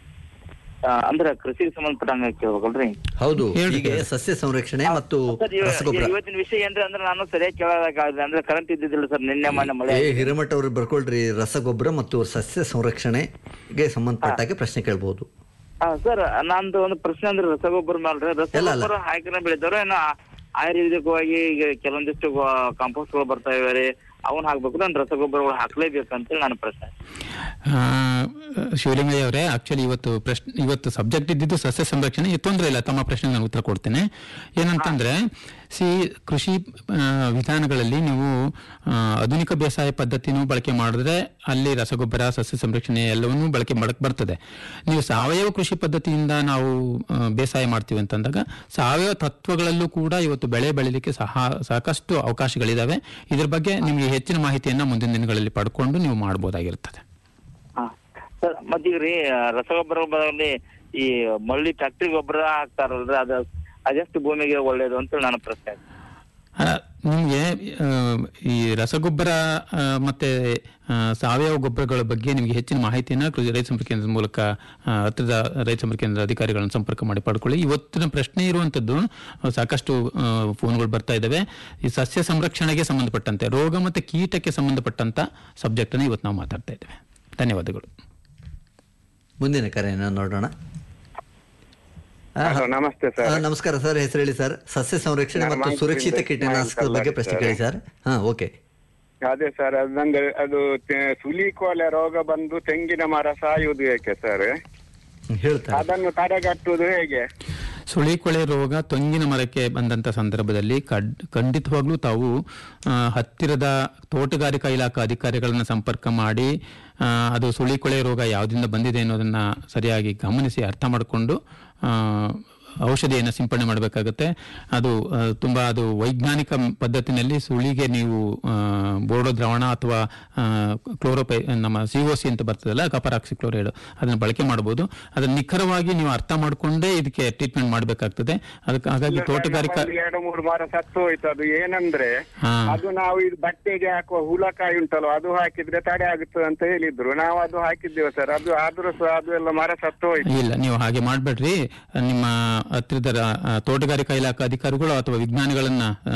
ಅಂದ್ರೆ ಕೃಷಿಗೆ ಸಂಬಂಧಪಟ್ಟಂಗ ಕೇಳ್ಬೇಕಲ್ರಿ ಹೌದು ಹೇಳಿ ಹೀಗೆ ಸಸ್ಯ ಸಂರಕ್ಷಣೆ ಮತ್ತು ಸರ್ ಇವ- ರಸಗೊಬ್ಬರ ಇವತ್ತಿನ ವಿಷಯ ಏನ್ರಿ ಅಂದ್ರೆ ನಾನು ಸರಿಯಾಗಿ ಕೇಳೋದಾಗ್ತದೆ ಅಂದ್ರೆ ಕರೆಂಟ್ ಇದ್ದಿದ್ದಿಲ್ಲ ಸರ್ ನಿನ್ನೆ ಮೊನ್ನೆ ಮಳೆ ಏ ಹಿರೇಮಠ ಅವರು ಬರ್ಕೊಳ್ರಿ ರಸಗೊಬ್ಬರ ಮತ್ತು ಸಸ್ಯ ಸಂರಕ್ಷಣೆಗೆ ಸಂಬಂಧಪಟ್ಟಾಗೆ ಪ್ರಶ್ನೆ ಕೇಳ್ಬೋದು ಹಾ ಸರ್ ನಂದು ಒಂದು ಪ್ರಶ್ನೆ ಅಂದ್ರೆ ರಸಗೊಬ್ಬರ ಮೇಲ್ರಿ ರಸಗೊಬ್ಬರ ಹಾಕಿನ ಬೆಳೆದವ್ರು ಏನೋ ಆ- ಆಯುರ್ವೇದಿಕವಾಗಿ ಈಗ ಕೆಲವೊಂದಿಷ್ಟು ಕಾಂಪೋಸ್ಟ್ ಗಳು ಬರ್ತಾ ಇವೆ ರೀ ಅವನ್ ಹಾಕ್ಬೇಕು ನಾನು ರಸಗೊಬ್ಬರಗಳು ಹಾಕ್ಲೇಬೇಕಂತೇಳಿ ನನ್ನ ಪ್ರಶ್ನೆ ಆ, ಶಿವಲಿಂಗಯ್ಯ ಅವರೇ ಆಕ್ಚುಲಿ ಇವತ್ತು ಪ್ರಶ್ನೆ ಇವತ್ತು ಸಬ್ಜೆಕ್ಟ್ ಇದ್ದಿದ್ದು ಸಸ್ಯ ಸಂರಕ್ಷಣೆ ಇದು ತೊಂದರೆ ಇಲ್ಲ ತಮ್ಮ ಪ್ರಶ್ನೆಗೆ ನಾನು ಉತ್ತರ ಕೊಡ್ತೇನೆ ಏನಂತಂದ್ರೆ ಸಿ ಕೃಷಿ ಆ, ವಿಧಾನಗಳಲ್ಲಿ ನೀವು ಆ, ಆಧುನಿಕ ಬೇಸಾಯ ಪದ್ಧತಿನೂ ಬಳಕೆ ಮಾಡಿದ್ರೆ ಅಲ್ಲಿ ರಸಗೊಬ್ಬರ ಸಸ್ಯ ಸಂರಕ್ಷಣೆ ಎಲ್ಲವನ್ನೂ ಬಳಕೆ ಮಾಡಕ್ ಬರ್ತದೆ ನೀವು ಸಾವಯವ ಕೃಷಿ ಪದ್ಧತಿಯಿಂದ ನಾವು ಆ, ಬೇಸಾಯ ಮಾಡ್ತೀವಿ ಅಂತಂದಾಗ ಸಾವಯವ ತತ್ವಗಳಲ್ಲೂ ಕೂಡ ಇವತ್ತು ಬೆಳೆ ಬೆಳಿಲಿಕ್ಕೆ ಸಹ ಸಾಕಷ್ಟು ಅವಕಾಶಗಳಿದಾವೆ ಇದ್ರ ಬಗ್ಗೆ ನಿಮಗೆ ಹೆಚ್ಚಿನ ಮಾಹಿತಿಯನ್ನ ಮುಂದಿನ ದಿನಗಳಲ್ಲಿ ಪಡ್ಕೊಂಡು ನೀವು ಮಾಡ್ಬೋದಾಗಿರ್ತದೆ ಹಾ ಸರ್ ಮತ್ತೀಗ ರೀ ರಸಗೊಬ್ಬರ ಬದಲಿ ಈ ಮಳ್ಳಿ ಫ್ಯಾಕ್ಟ್ರಿ ಗೊಬ್ಬರ ಹಾಕ್ತಾರಲ್ರಿ ಅದ ಅದೆಷ್ಟು ಭೂಮಿಗೆ ಒಳ್ಳೇದು ಅಂತ ನನ್ನ ಪ್ರಶ್ನೆ ಆ, ನಿಮ್ಗೆ ಆ, ಈ ರಸಗೊಬ್ಬರ ಆ, ಮತ್ತೆ ಆ, ಸಾವಯವ ಗೊಬ್ಬರಗಳ ಬಗ್ಗೆ ನಿಮಗೆ ಹೆಚ್ಚಿನ ಮಾಹಿತಿಯನ್ನ ಕೃಷಿ ರೈತ ಸಂಪರ್ಕ ಕೇಂದ್ರದ ಮೂಲಕ ಆ, ಹತ್ತಿರದ ರೈತ ಸಂಪರ್ಕ ಕೇಂದ್ರ ಅಧಿಕಾರಿಗಳನ್ನು ಸಂಪರ್ಕ ಮಾಡಿ ಪಡ್ಕೊಳ್ಳಿ ಇವತ್ತಿನ ಪ್ರಶ್ನೆ ಇರುವಂತದ್ದು ಆ, ಸಾಕಷ್ಟು ಆ, ಫೋನ್ಗಳು ಬರ್ತಾ ಇದ್ದಾವೆ ಈ ಸಸ್ಯ ಸಂರಕ್ಷಣೆಗೆ ಸಂಬಂಧಪಟ್ಟಂತೆ ರೋಗ ಮತ್ತೆ ಕೀಟಕ್ಕೆ ಸಂಬಂಧಪಟ್ಟಂತ ಸಬ್ಜೆಕ್ಟ್ ಅನ್ನು ಇವತ್ತು ನಾವು ಮಾತಾಡ್ತಾ ಇದ್ದೇವೆ ಧನ್ಯವಾದಗಳು ಮುಂದಿನ ಕರೆಯನ್ನು ನೋಡೋಣ ಆ, ಹಲೋ, ನಮಸ್ತೆ ಸರ್ ಆ, ನಮಸ್ಕಾರ ಸರ್ ಹೆಸರು ಹೇಳಿ ಸರ್ ಸಸ್ಯ ಸಂರಕ್ಷಣೆ ನಾನು ಮತ್ತು ಮಾಹಿತಿ ಸುರಕ್ಷಿತ ಇದೆ. ಕೀಟನಾಶಕದ ಬಗ್ಗೆ ಪ್ರಶ್ನೆ ಕೇಳಿ ಸರ್ ಹಾ ಓಕೆ ಅದೇ ಸರ್ ಅದು ನಂಗೆ ಅದು ತೆ- ಸುಲಿಕೋಲೆ ರೋಗ ಬಂದು ತೆಂಗಿನ ಮರ ಸಾಯುವುದು ಏಕೆ ಸರ್ ಹೇಳ್ತಾರೆ ಅದನ್ನು ತಡೆಗಟ್ಟುವುದು ಹೇಗೆ ಸುಳಿಕೊಳೆ ರೋಗ ತೆಂಗಿನ ಮರಕ್ಕೆ ಬಂದಂತ ಸಂದರ್ಭದಲ್ಲಿ ಕಡ್ ಖಂಡಿತವಾಗ್ಲೂ ತಾವು ಆ, ಹತ್ತಿರದ ತೋಟಗಾರಿಕಾ ಇಲಾಖಾ ಅಧಿಕಾರಿಗಳನ್ನ ಸಂಪರ್ಕ ಮಾಡಿ ಆ, ಅದು ಸುಳಿಕೊಳೆ ರೋಗ ಯಾವುದರಿಂದ ಬಂದಿದೆ ಅನ್ನೋದನ್ನ ಸರಿಯಾಗಿ ಗಮನಿಸಿ ಅರ್ಥ ಮಾಡಿಕೊಂಡು ಔಷಧಿಯನ್ನು ಸಿಂಪಡಣೆ ಮಾಡಬೇಕಾಗುತ್ತೆ ಅದು ಆ, ತುಂಬಾ ಅದು ವೈಜ್ಞಾನಿಕ ಪದ್ಧತಿನಲ್ಲಿ ಸುಳಿಗೆ ನೀವು ಆ, ಬೋರ್ಡೋ ದ್ರಾವಣ ಅಥವಾ ಕ್ಲೋರೋಪೈ ನಮ್ಮ ಸಿ ಒ ಸಿ ಅಂತ ಬರ್ತದಲ್ಲ ಕಪರಾಕ್ಸಿ ಕ್ಲೋರೈಡ್ ಅದನ್ನು ಬಳಕೆ ಮಾಡಬಹುದು ಅದನ್ನ ನಿಖರವಾಗಿ ನೀವು ಅರ್ಥ ಮಾಡಿಕೊಂಡೇ ಇದಕ್ಕೆ ಟ್ರೀಟ್ಮೆಂಟ್ ಮಾಡಬೇಕಾಗ್ತದೆ ಅದಕ್ಕೆ ಹಾಗಾಗಿ ತೋಟಗಾರಿಕಾ ಒಂದು ಎರಡು ಮೂರು ಮರ ಸತ್ತು ಹೋಯ್ತು ಅದು ಏನಂದ್ರೆ ಹಾ. ಅದು ನಾವು ಇದು ಬಟ್ಟೆಗೆ ಹಾಕುವ ಹುಳಕಾಯಿ ಉಂಟಲ್ಲ ಅದು ಹಾಕಿದ್ರೆ ತಡೆ ಆಗುತ್ತದೆ ಅಂತ ಹೇಳಿದ್ರು ನಾವು ಅದು ಹಾಕಿದ್ದೇವೆ ಸರ್ ಅದು ಆದ್ರೂ ಸಹ ಅದು ಎಲ್ಲ ಮರ ಸತ್ತು ಹೋಯ್ತು ಇಲ್ಲ ನೀವು ಹಾಗೆ ಮಾಡಬೇಡ್ರಿ ನಿಮ್ಮ ಹತ್ತಿರದ ರ- ಆ, ತೋಟಗಾರಿಕಾ ಇಲಾಖಾ ಅಧಿಕಾರಿಗಳು ಅಥವಾ ವಿಜ್ಞಾನಿಗಳನ್ನ ಆ,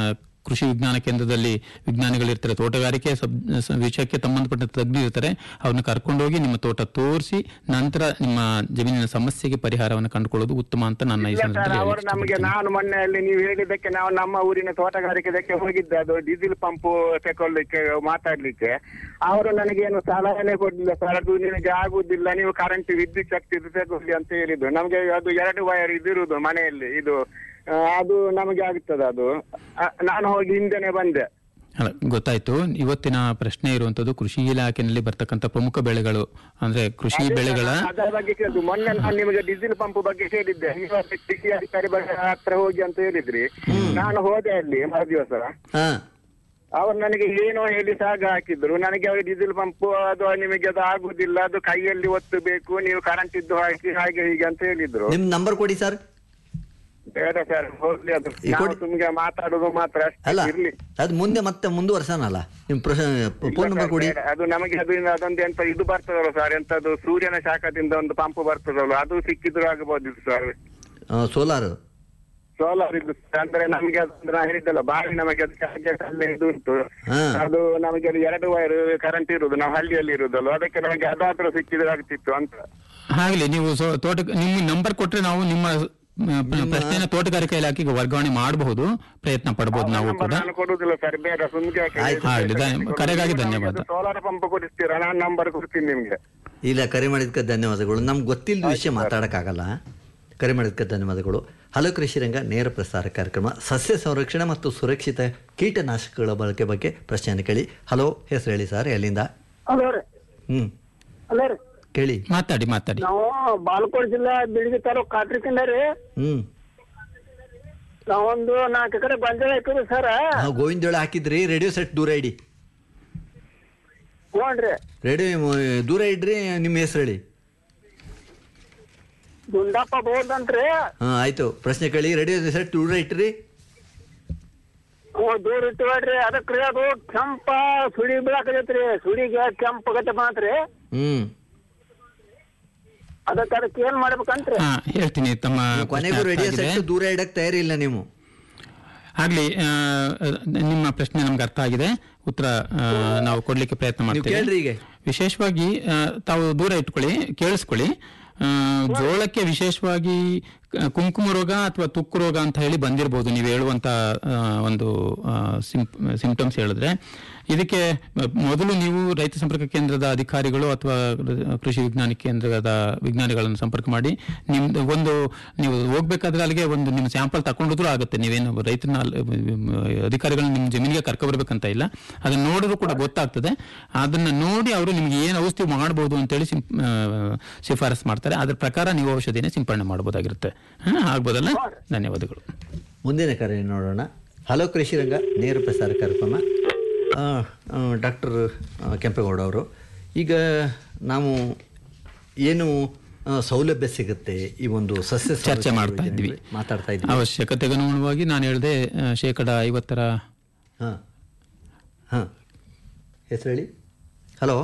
ಕೃಷಿ ವಿಜ್ಞಾನ ಕೇಂದ್ರದಲ್ಲಿ ವಿಜ್ಞಾನಿಗಳಿರ್ತಾರೆ ತೋಟಗಾರಿಕೆ ಸಬ್ ಸ- ವಿಷಯಕ್ಕೆ ಸಂಬಂಧಪಟ್ಟ ತಜ್ಞರು ಇರ್ತಾರೆ ಅವ್ರನ್ನ ಕರ್ಕೊಂಡೋಗಿ ನಿಮ್ಮ ತೋಟ ತೋರಿಸಿ ನಂತರ ನಿಮ್ಮ ಜಮೀನಿನ ಸಮಸ್ಯೆಗೆ ಪರಿಹಾರವನ್ನು ಕಂಡುಕೊಳ್ಳೋದು ಉತ್ತಮ ಅಂತ ನನ್ನ ಈ ಇಲ್ಲ ಸರ್ ಸಂದರ್ಭದಲ್ಲಿ ಅವರು ಹೇಳಲಿಕ್ಕೆ ನಮಗೆ ನಾನು ಮೊನ್ನೆ ಅಲ್ಲಿ ನೀವು ಹೇಳಿದ್ದಕ್ಕೆ ನಾವು ನಮ್ಮ ಊರಿನ ತೋಟಗಾರಿಕೆದಕ್ಕೆ ಹೋಗಿದ್ದೆ ಅದು ಡೀಸೆಲ್ ಪಂಪ್ ತಗೊಳ್ಳಿಕ್ಕೆ ಮಾತಾಡ್ಲಿಕ್ಕೆ ಅವರು ನನಗೇನು ಸಲಹೆನೆ ಕೊಡ್ಲಿಲ್ಲ ಸರ್ ಅದು ನಿಮಗೆ ಆಗುದಿಲ್ಲ ನೀವು ಕರೆಂಟ್ ವಿದ್ಯುತ್ ಶಕ್ತಿ ತಗೊಳ್ಳಿ ಅಂತ ಹೇಳಿದ್ರು ನಮಗೆ ಅದು ಎರಡು ವೈರ್ ಇದಿರುದು ಮನೆಯಲ್ಲಿ ಇದು ಆ, ಅದು ನಮಗೆ ಆಗ್ತದೆ ಅದು ಆ, ನಾನು ಹೋಗಿ ಹಿಂದೆನೆ ಬಂದೆ ಅಲ್ಲ ಗೊತ್ತಾಯ್ತು ಇವತ್ತಿನ ಪ್ರಶ್ನೆ ಇರುವಂತದ್ದು ಕೃಷಿ ಇಲಾಖೆಯಲ್ಲಿ ಬರ್ತಕ್ಕಂಥ ಪ್ರಮುಖ ಬೆಳೆಗಳು ಅಂದ್ರೆ ಕೃಷಿ ಬೆಳೆಗಳ ಅದರ ಬಗ್ಗೆ ಕೇಳಿದ್ದು ಮೊನ್ನೆ ನಾನು ನಿಮಗೆ ಡೀಸೆಲ್ ಪಂಪ್ ಬಗ್ಗೆ ಹೇಳಿದ್ದೆ ನೀವು ಅಲ್ಲಿ ಕೃಷಿ ಅಧಿಕಾರಿ ಬಗ್ಗೆ ಹತ್ರ ಹೋಗಿ ಅಂತ ಹೇಳಿದ್ರಿ ನಾನು ಹೋದೆ ಅಲ್ಲಿ ಮರುದಿವಸ ಹಾ ಅವ್ರು ನನಗೆ ಏನೋ ಹೇಳಿ ಸಾಗ ಹಾಕಿದ್ರು ನನಗೆ ಅವ್ರಿಗೆ ಡೀಸೆಲ್ ಪಂಪ್ ಅದು ನಿಮಗೆ ಅದು ಆಗುದಿಲ್ಲ ಅದು ಕೈಯಲ್ಲಿ ಒತ್ತಬೇಕು ನೀವು ಕರೆಂಟ್ ಇದ್ದು ಹಾಕಿ ಹಾಗೆ ಹೀಗೆ ಅಂತ ಹೇಳಿದ್ರು ನಿಮ್ ನಂಬರ್ ಕೊಡಿ ಸರ್ ಬೇಡ ಸರ್ ಹೋಗ್ಲಿ ಅದು ಈ ನಾವು ಕೊಡಿ. ಸುಮ್ಗೆ ಮಾತಾಡುದು ಮಾತ್ರ ಅಷ್ಟೇ ಅಲ್ಲ ಇರ್ಲಿ ಅದು ಮುಂದೆ ಮತ್ತೆ ಮುಂದುವರ್ಸೋಣಲ್ಲ ನಿಮ್ ಫೋನ್ ನಂಬರ್ ಕೊಡಿ ಬೇಡ, ಅದು ನಮಗೆ ಅದು ಅದೊಂದು ಎಂತ ಇದು ಬರ್ತದಲ್ಲ ಸರ್ ಎಂತದು ಸೂರ್ಯನ ಶಾಖದಿಂದ ಒಂದು ಪಂಪ್ ಬರ್ತದಲ್ಲ ಅದು ಸಿಕ್ಕಿದ್ರು ಆಗಬಹುದು ಸರ್ ಸೋಲಾರ್ ಸೋಲಾರ್ ಇದು ಅಂದ್ರೆ ನಮಗೆ ಅದು ನಾ ಹೇಳಿದ್ದಲ್ಲ ಬಾವಿ ನಮಗೆ ಅದು ಚಾರ್ಜಸ್ ಅಲ್ಲೇ ಇದು ಉಂಟು ಹಾ. ಅದು ನಮಗೆ ಅದು ಎರಡು ವೈರ್ ಕರೆಂಟ್ ಇರುದು ನಾವು ಹಳ್ಳಿಯಲ್ಲಿ ಇರುದಲ್ಲ ಅದಕ್ಕೆ ನಮಗೆ ಅದಾದ್ರೂ ಸಿಕ್ಕಿದ್ರೆ ಆಗ್ತಿತ್ತು ಅಂತ ಆಗ್ಲಿ ನೀವು ಸೊ- ತೋಟ ನಿಮ್ಮ ನಂಬರ್ ಕೊಟ್ರೆ ನಾವು ನಿಮ್ಮ ಮ, ಪ್ರ- ಪ್ರಶ್ನೆನ ತೋಟಗಾರಿಕಾ ಇಲಾಖೆಗೆ ವರ್ಗಾವಣೆ ಮಾಡಬಹುದು ಪ್ರಯತ್ನ ಪಡಬಹುದು ನಾವು ನಂಬರ್ ಕೂಡ ನಾನು ಕೊಡುದಿಲ್ಲ ಸರ್ ಬೇಡ ಸುಮ್ಗೆ ಆಯ್ತು. ಆಗ್ಲಿ, ಧನ್ಯ- ಕರೆಗಾಗಿ ಧನ್ಯವಾದ. ಸೋಲಾರ್ ಪಂಪ್ ಕೊಡಿಸ್ತೀರಾ ನಾನು ನಂಬರ್ ಕೊಡ್ತೀನಿ ನಿಮ್ಗೆ ಇಲ್ಲ ಕರೆ ಮಾಡಿದ್ಕೆ ಧನ್ಯವಾದಗಳು ನಮ್ಗೆ ಗೊತ್ತಿಲ್ಲದ ವಿಷಯ ಮಾತಾಡೋಕ್ಕಾಗಲ್ಲ ಕರೆ ಮಾಡಿದ್ಕೆ ಧನ್ಯವಾದಗಳು ಹಲೋ ಕೃಷಿ ರಂಗ ನೇರ ಪ್ರಸಾರ ಕಾರ್ಯಕ್ರಮ ಸಸ್ಯ ಸಂರಕ್ಷಣೆ ಮತ್ತು ಸುರಕ್ಷಿತ ಕೀಟನಾಶಕಗಳ ಬಳಕೆ ಬಗ್ಗೆ ಪ್ರಶ್ನೆಯನ್ನು ಕೇಳಿ ಹಲೋ ಹೆಸರು ಹೇಳಿ ಸರ್ ಎಲ್ಲಿಂದ ಹಲೋ ರೀ ಹ್ಮ್ ಹಲೋ ರೀ ಕೇಳಿ ಮಾತಾಡಿ ಮಾತಾಡಿ ನಾವು ಬಾಲ್ಕೋಟ್ ಜಿಲ್ಲಾ ಬಿಳಿಗಿ ತಾಲೂಕ್ ಕಾಟ್ರಿಕಿಂದ ರೀ ಹ್ಮ್ ನಾವೊಂದು ನಾಲ್ಕು ಕಡೆ ಗೊಂಜಾಳ ಹಾಕಿದ್ರಿ ಸರ್ ನಾವು ಗೋವಿಂದೋಳ ಹಾಕಿದ್ರಿ ರೇಡಿಯೋ ಸೆಟ್ ದೂರ ಇಡಿ ನೋಡ್ರಿ ರೇಡಿಯೋ ದೂರ ಇಡ್ರಿ ನಿಮ್ಮ ಹೆಸರು ಹೇಳಿ ದುಂಡಪ್ಪ ಬೋದಂತ್ರಿ ಹಾಂ ಆಯ್ತು ಪ್ರಶ್ನೆ ಕೇಳಿ ರೇಡಿಯೋ ಸೆಟ್ ದೂರ ಇಟ್ರಿ ಹ್ಞೂ ದೂರ ಇಟ್ಟಿವ್ರಿ ಅದಕ್ರಿ ಅದು ಕೆಂಪ ಸುಳಿ ಬೀಳಾಕತೈತ್ರಿ ಸುಳಿಗೆ ಕೆಂಪ ಗತೆ ಬಂತ್ರಿ ಹ್ಮ್ ಅದಕ್ಕೆ ಅದಕ್ಕೆ ಏನ್ ಮಾಡ್ಬೇಕಂತ್ರಿ ಹಾ ಹೇಳ್ತೀನಿ ತಮ್ಮ ಕೊನೆಗೂ ಪ್ರಶ್ನೆ ರೇಡಿಯೋ ಅರ್ಥ ಆಗಿದೆ. ಸೆಟ್ ದೂರ ಇಡಕ್ ತಯಾರಿಲ್ಲ ನೀವು ಆಗ್ಲಿ ಆ, ನಿಮ್ಮ ಪ್ರಶ್ನೆ ನಮ್ಗೆ ಅರ್ಥ ಆಗಿದೆ ಉತ್ತರ ಆ, ನಾವು ಕೊಡ್ಲಿಕ್ಕೆ ಪ್ರಯತ್ನ ನೀವು ಮಾಡ್ತೇವೆ ಕೇಳ್ರಿ ಈಗ ವಿಶೇಷವಾಗಿ ಆ, ತಾವು ದೂರ ಇಟ್ಕೊಳ್ಳಿ ಕೇಳಿಸ್ಕೊಳ್ಳಿ ಆ, ಜೋಳಕ್ಕೆ ವಿಶೇಷವಾಗಿ ಕ- ಕುಂಕುಮ ರೋಗ ಅಥವಾ ತುಕ್ಕು ರೋಗ ಅಂತ ಹೇಳಿ ಬಂದಿರಬಹುದು ನೀವು ಹೇಳುವಂತ ಆ, ಒಂದು ಸಿಂಪ್ಟಮ್ಸ್ ಹೇಳಿದ್ರೆ ಇದಕ್ಕೆ ಮ- ಮೊದಲು ನೀವು ರೈತ ಸಂಪರ್ಕ ಕೇಂದ್ರದ ಅಧಿಕಾರಿಗಳು ಅಥವಾ ಕೃಷಿ ವಿಜ್ಞಾನ ಕೇಂದ್ರದ ವಿಜ್ಞಾನಿಗಳನ್ನು ಸಂಪರ್ಕ ಮಾಡಿ ನಿಮ್ದು ಒಂದು ನೀವು ಹೋಗ್ಬೇಕಾದ್ರೆ ಅಲ್ಲಿಗೆ ಒಂದು ನಿಮ್ಮ ಸ್ಯಾಂಪಲ್ ತಗೊಂಡಿದ್ರು ಆಗುತ್ತೆ ನೀವೇನು ರೈತನ ಅಲ್- ಅಧಿಕಾರಿಗಳನ್ನ ನಿಮ್ಮ ಜಮೀನಿಗೆ ಕರ್ಕೊ ಬರ್ಬೇಕಂತ ಇಲ್ಲ ಅದನ್ನ ನೋಡಿದ್ರು ಕೂಡ ಗೊತ್ತಾಗ್ತದೆ ಅದನ್ನ ನೋಡಿ ಅವರು ನಿಮ್ಗೆ ಏನು ಔಷಧಿ ಮಾಡಬಹುದು ಅಂತೇಳಿ ಸಿಂ ಆ, ಶಿಫಾರಸ್ ಮಾಡ್ತಾರೆ ಅದ್ರ ಪ್ರಕಾರ ನೀವು ಔಷಧಿನ ಸಿಂಪಡಣೆ ಮಾಡಬಹುದಾಗಿರುತ್ತೆ ಹಾ ಆಗ್ಬೋದಲ್ಲ ಧನ್ಯವಾದಗಳು ಮುಂದಿನ ಕರೆ ನೋಡೋಣ ಹಲೋ ಕೃಷಿ ರಂಗ ನೇರ ಪ್ರಸಾರ ಕಾರ್ಯಕ್ರಮ ಡಾಕ್ಟರ್ ಕೆಂಪೇಗೌಡ ಅವರು ಈಗ ನಾವು ಏನು ಆ, ಸೌಲಭ್ಯ ಸಿಗುತ್ತೆ ಈ ಒಂದು ಸಸ್ಯ ಚರ್ಚೆ ಸಂರಕ್ಷಣೆ ಮಾಡ್ತಾ ಯೋಜನೆಯಲ್ಲಿ ಇದ್ವಿ ಮಾತಾಡ್ತಾ ಇದ್ವಿ ಅವಶ್ಯಕತೆಗೆ ಅನುಗುಣವಾಗಿ ನಾನು ಹೇಳಿದೆ ಆ, ಶೇಕಡ ಐವತ್ತರ ಹಾಂ ಹಾಂ ಹೆಸರು ಹೇಳಿ ಹಲೋ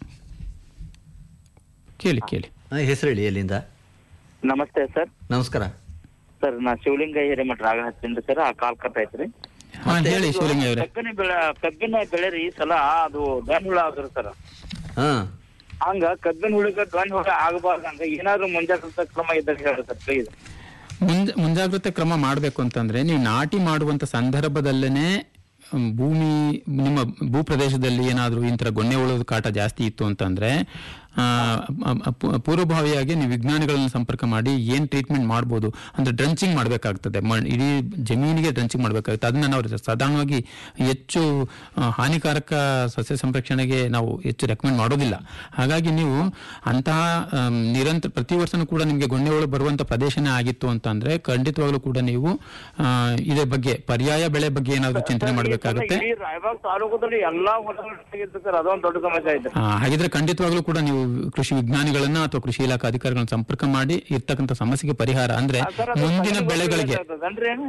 ಕೇಳಿ ಕೇಳಿ ಹಾಂ ಹೆಸರು ಹೇಳಿ ಎಲ್ಲಿಂದ ನಮಸ್ತೆ ಸರ್ ನಮಸ್ಕಾರ ಸರ್ ನಾ ಶಿವಲಿಂಗ ಹಿರೇಮಠ ರಾಗ ಹಚ್ಚಿನ್ರಿ ಸರ್ ಆ ಕಾಲ್ ಕಟ್ ಐತ್ರಿ ಹಾ ಹೇಳಿ ಶಿವಲಿಂಗ ಅವರೇ ಕಬ್ಬಿನ ಬೆಳೆ ಕಬ್ಬಿನ ಬೆಳೆ ರೀ ಈ ಸಲ ಅದು ಗನ್ ಹುಳ ಆದ್ರಿ ಸರ್ ಹಾಂ ಹಂಗ ಕಬ್ಬಿನ ಹುಳಿಗ ಗನ್ ಹುಳ ಆಗಬಾರ್ದಂಗ ಏನಾದ್ರು ಮುಂಜಾಗ್ರತಾ ಕ್ರಮ ಇದ್ದಾಗ ಹೇಳ್ರಿ ಸರ್ ಪ್ಲೀಸ್ ಮುಂಜ ಮುಂಜಾಗ್ರತೆ ಕ್ರಮ ಮಾಡಬೇಕು ಅಂತಂದ್ರೆ ನೀವು ನಾಟಿ ಮಾಡುವಂತ ಸಂದರ್ಭದಲ್ಲೇನೆ ಮ್, ಭೂಮಿ ನಿಮ್ಮ ಭೂ ಪ್ರದೇಶದಲ್ಲಿ ಏನಾದರೂ ಇಂಥ ಗೊಣ್ಣೆ ಉಳೋದು ಕಾಟ ಜಾಸ್ತಿ ಇತ್ತು ಅಂತಂದ್ರೆ ಆ, ಅ- ಅ- ಪೂ- ಪೂರ್ವಭಾವಿಯಾಗಿ ನೀವು ವಿಜ್ಞಾನಿಗಳನ್ನು ಸಂಪರ್ಕ ಮಾಡಿ ಏನ್ ಟ್ರೀಟ್ಮೆಂಟ್ ಮಾಡ್ಬೋದು ಅಂದ್ರೆ ಡ್ರಂಚಿಂಗ್ ಮಾಡಬೇಕಾಗ್ತದೆ ಇಡೀ ಜಮೀನಿಗೆ ಡ್ರಂಚಿಂಗ್ ಮಾಡಬೇಕಾಗುತ್ತೆ ಅದನ್ನ ನಾವು ಸಾಧಾರಣವಾಗಿ ಹೆಚ್ಚು ಆ, ಹಾನಿಕಾರಕ ಸಸ್ಯ ಸಂರಕ್ಷಣೆಗೆ ನಾವು ಹೆಚ್ಚು ರೆಕಮೆಂಡ್ ಮಾಡೋದಿಲ್ಲ ಹಾಗಾಗಿ ನೀವು ಅಂತಹ ಆಮ್, ನಿರಂತರ ಪ್ರತಿ ವರ್ಷನೂ ಕೂಡ ನಿಮಗೆ ಗೊಣ್ಣೆ ಹುಳು ಬರುವಂತ ಪ್ರದೇಶನೇ ಆಗಿತ್ತು ಅಂತಂದ್ರೆ ಖಂಡಿತವಾಗ್ಲೂ ಕೂಡ ನೀವು ಆ, ಇದ್ರ ಬಗ್ಗೆ ಪರ್ಯಾಯ ಬೆಳೆ ಬಗ್ಗೆ ಏನಾದರೂ ಚಿಂತನೆ ಮಾಡಬೇಕಾಗುತ್ತೆ ಇಡೀ ರಾಯಬಾಗ್ ತಾಲೂಕದಲ್ಲಿ ಎಲ್ಲಾ ಹೊಲಗಳಿತ್ತು ಸರ್ ಅದೊಂದು ದೊಡ್ಡ ಸಮಸ್ಯೆ ಐತ್ರಿ ಆ, ಹಾಗಿದ್ರೆ ಖಂಡಿತವಾಗ್ಲೂ ಕೂಡ ನೀವು ಕೃಷಿ ವಿಜ್ಞಾನಿಗಳನ್ನ ಅಥವಾ ಕೃಷಿ ಇಲಾಖಾ ಅಧಿಕಾರಿಗಳನ್ನ ಸಂಪರ್ಕ ಮಾಡಿ ಇರ್ತಕ್ಕಂಥ ಸಮಸ್ಯೆಗೆ ಪರಿಹಾರ ಅಂದ್ರೆ ಸರ್ ಅದು ಮುಂದಿನ ತಡೆಗಟ್ಟುವ ಬೆಳೆಗಳಿಗೆ ಆಗ್ತದನ್ರಿ ಏನು?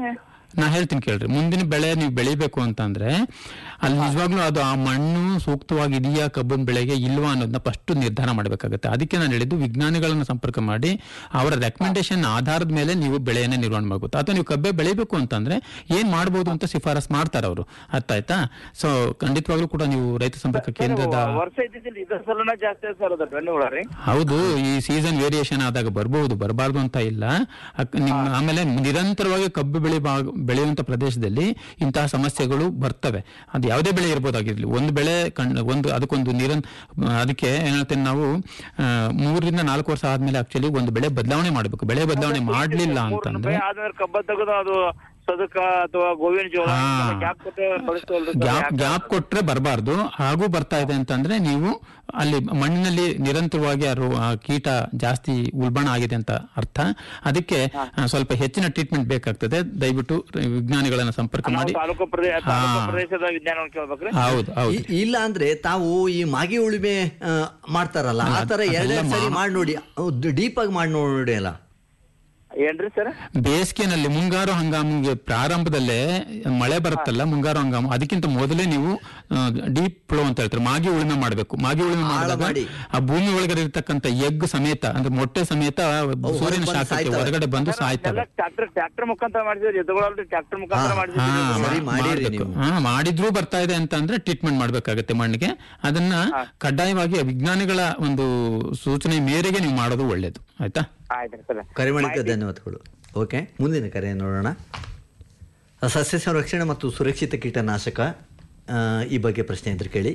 ನಾ ಹೇಳ್ತೀನಿ ಕೇಳ್ರಿ ಮುಂದಿನ ಬೆಳೆ ನೀವು ಬೆಳಿಬೇಕು ಅಂತಂದ್ರೆ ಅಲ್ಲಿ ನಿಜವಾಗ್ಲೂ ಅದು ಆ ಮಣ್ಣು ಸೂಕ್ತವಾಗಿ ಇದೆಯಾ ಕಬ್ಬಿನ ಬೆಳೆಗೆ ಇಲ್ವಾ ಅನ್ನೋದನ್ನ ಫಸ್ಟ್ ನಿರ್ಧಾರ ಮಾಡಬೇಕಾಗುತ್ತೆ ಅದಕ್ಕೆ ನಾನು ಹೇಳಿದ್ದು ವಿಜ್ಞಾನಿಗಳನ್ನ ಸಂಪರ್ಕ ಮಾಡಿ ಅವರ ರೆಕಮೆಂಡೇಶನ್ ಆಧಾರದ ಮೇಲೆ ನೀವು ಬೆಳೆಯನ್ನ ನಿರ್ವಹಣೆ ಮಾಡಬಹುದು ಅಥವಾ ನೀವು ಕಬ್ಬೆ ಬೆಳಿಬೇಕು ಅಂತಂದ್ರೆ ಏನ್ ಮಾಡ್ಬೋದು ಅಂತ ಶಿಫಾರಸ್ ಮಾಡ್ತಾರೆ ಅವರು ಅರ್ಥ ಆಯ್ತಾ ಸೊ ಖಂಡಿತವಾಗ್ಲೂ ಕೂಡ ನೀವು ರೈತ ಸಂಪರ್ಕ ಕೇಂದ್ರದ ವರ್ಷ ಇದ್ದಿದ್ದಿಲ್ಲ ಇದ್ರ ಸಲನ ಜಾಸ್ತಿ ಆಯ್ತು ಸರ್ ಅದು ಬೆನ್ನು ಹುಳ ರೀ ಹೌದು ಈ ಸೀಸನ್ ವೇರಿಯೇಷನ್ ಆದಾಗ ಬರಬಹುದು ಬರಬಾರ್ದು ಅಂತ ಇಲ್ಲ ಅಕ್- ನಿಮ್ಮ ಆಮೇಲೆ ನಿರಂತರವಾಗಿ ಕಬ್ಬು ಬೆಳೆ ಭಾಗ- ಬೆಳೆಯುವಂತ ಪ್ರದೇಶದಲ್ಲಿ ಇಂತಹ ಸಮಸ್ಯೆಗಳು ಬರ್ತವೆ ಅದು ಯಾವುದೇ ಬೆಳೆ ಇರ್ಬೋದಾಗಿರ್ಲಿ ಒಂದು ಬೆಳೆ ಕಣ್ ಒಂದು ಅದಕ್ಕೊಂದು ನಿರನ್ ಅದಕ್ಕೆ ಏನ್ ಹೇಳ್ತೇನೆ ನಾವು ಆ, ಮೂರರಿಂದ ನಾಲ್ಕು ವರ್ಷ ಆದ್ಮೇಲೆ ಆಕ್ಚುಲಿ ಒಂದು ಬೆಳೆ ಬದಲಾವಣೆ ಮಾಡಬೇಕು ಬೆಳೆ ಬದಲಾವಣೆ ಮಾಡ್ಲಿಲ್ಲ ಅಂತಂದ್ರೆ ಆದ್ಮೇಲೆ ಕಬ್ಬ ತೆಗೆದು ಅದು ಸದಕ ಅಥವಾ ಗೋವಿನ ಜೋಳ ಹಾ. ಗ್ಯಾಪ್ ಕೊಟ್ಟು ಬಳಸ್ತವಲ್ರಿ sir? ಗ್ಯಾಪ್ ಯಾಕೆ? ಗ್ಯಾಪ್ ಕೊಟ್ರೆ ಬರಬಾರ್ದು ಹಾಗೂ ಬರ್ತಾ ಇದೆ ಅಂತಂದ್ರೆ ನೀವು ಅಲ್ಲಿ ಮಣ್ಣಿನಲ್ಲಿ ನಿರಂತರವಾಗಿ ಆ ರೋ- ಆ ಕೀಟ ಜಾಸ್ತಿ ಉಲ್ಬಣ ಆಗಿದೆ ಅಂತ ಅರ್ಥ ಅದಕ್ಕೆ ಆ, ಸ್ವಲ್ಪ ಹೆಚ್ಚಿನ ಟ್ರೀಟ್ಮೆಂಟ್ ಬೇಕಾಗ್ತದೆ ದಯವಿಟ್ಟು ವಿಜ್ಞಾನಿಗಳನ್ನ ಸಂಪರ್ಕ ನಾವು ಮಾಡಿ ತಾಲೂಕು ಪ್ರದೇಶ ಹಾ. ತಾಲೂಕು ಪ್ರದೇಶದ ವಿಜ್ಞಾನವನ್ನು ಕೇಳ್ಬೇಕ್ರಿ ಹೌದು ಹೌದು ಇ- ಇಲ್ಲ ಅಂದ್ರೆ ತಾವು ಈ ಮಾಗಿ ಉಳುಮೆ ಆ, ಮಾಡ್ತಾರಲ್ಲ ಆ ತರ ಅದೆಲ್ಲ ಎರಡೆರಡು ಸರಿ ಮಾ- ಮಾಡಿ ನೋಡಿ ಡೀಪ್ ಆಗಿ ಮಾಡಿ ನೋಡಿ ಅಲ್ಲ ಏನ್ರಿ ಸರ್ ಬೇಸಿಗೆನಲ್ಲಿ ಮುಂಗಾರು ಹಂಗಾಮಿಗೆ ಪ್ರಾರಂಭದಲ್ಲೇ ಮಳೆ ಬರುತ್ತಲ್ಲ ಮುಂಗಾರು ಹಂಗಾಮು ಅದಕ್ಕಿಂತ ಮೊದಲೇ ನೀವು ಡೀಪ್ ಫ್ಲೋ ಅಂತ ಹೇಳ್ತಾರೆ ಮಾಗಿ ಉಳುಮೆ ಮಾಡಬೇಕು ಮಾಗಿ ಉಳುಮೆ ಆಳ ಮಾಡಿದಾಗ ಮಾಡಿ. ಆ ಭೂಮಿ ಒಳಗಡೆ ಇರತಕ್ಕಂತ ಎಗ್ ಸಮೇತ ಅಂದ್ರೆ ಮೊಟ್ಟೆ ಸಮೇತ ಸೂರ್ಯನ ಹೊರಗೆ ಬಂದು ಶಾಖಕ್ಕೆ ಸಾಯ್ತವೆ. ಹೊರಗಡೆ ಬಂದು ಸಾಯ್ತವೆ ಟ್ರಾಕ್ಟರ್ ಟ್ರಾಕ್ಟರ್ ಮುಖಾಂತರ ಮಾಡಿದ್ರಿ ಎದುಗಳಲ್ರಿ ಟ್ರಾಕ್ಟರ್ ಮುಖಾಂತರ ಹಾ, ಮಾಡಿದ್ರಿ ಸರಿ ಮಾ- ಮಾಡಿರಿ ಮಾಡ್ಬೇಕು. ನೀವು. ಹಾ, ಮಾಡಿದ್ರೂ ಬರ್ತಾ ಇದೆ ಅಂತ ಅಂದ್ರೆ ಟ್ರೀಟ್ಮೆಂಟ್ ಮಾಡ್ಬೇಕಾಗತ್ತೆ ಮಣ್ಣಿಗೆ ಅದನ್ನ ಕಡ್ಡಾಯವಾಗಿ ವಿಜ್ಞಾನಿಗಳ ಒಂದು ಸೂಚನೆ ಮೇರೆಗೆ ನೀವು ಮಾಡೋದು ಒಳ್ಳೇದು ಆಯ್ತಾ ಆಯ್ತ್ರಿ ಸರ್ ಕರೆ ಮಾಡಿದ್ದಕ್ಕೆ ಧನ್ಯವಾದಗಳು ಓಕೆ ಮುಂದಿನ ಕರೆ ನೋಡೋಣ ಸಸ್ಯ ಸಂರಕ್ಷಣೆ ಮತ್ತು ಸುರಕ್ಷಿತ ಕೀಟನಾಶಕ ಆ, ಈ ಬಗ್ಗೆ ಪ್ರಶ್ನೆ ಇದ್ರೆ ಕೇಳಿ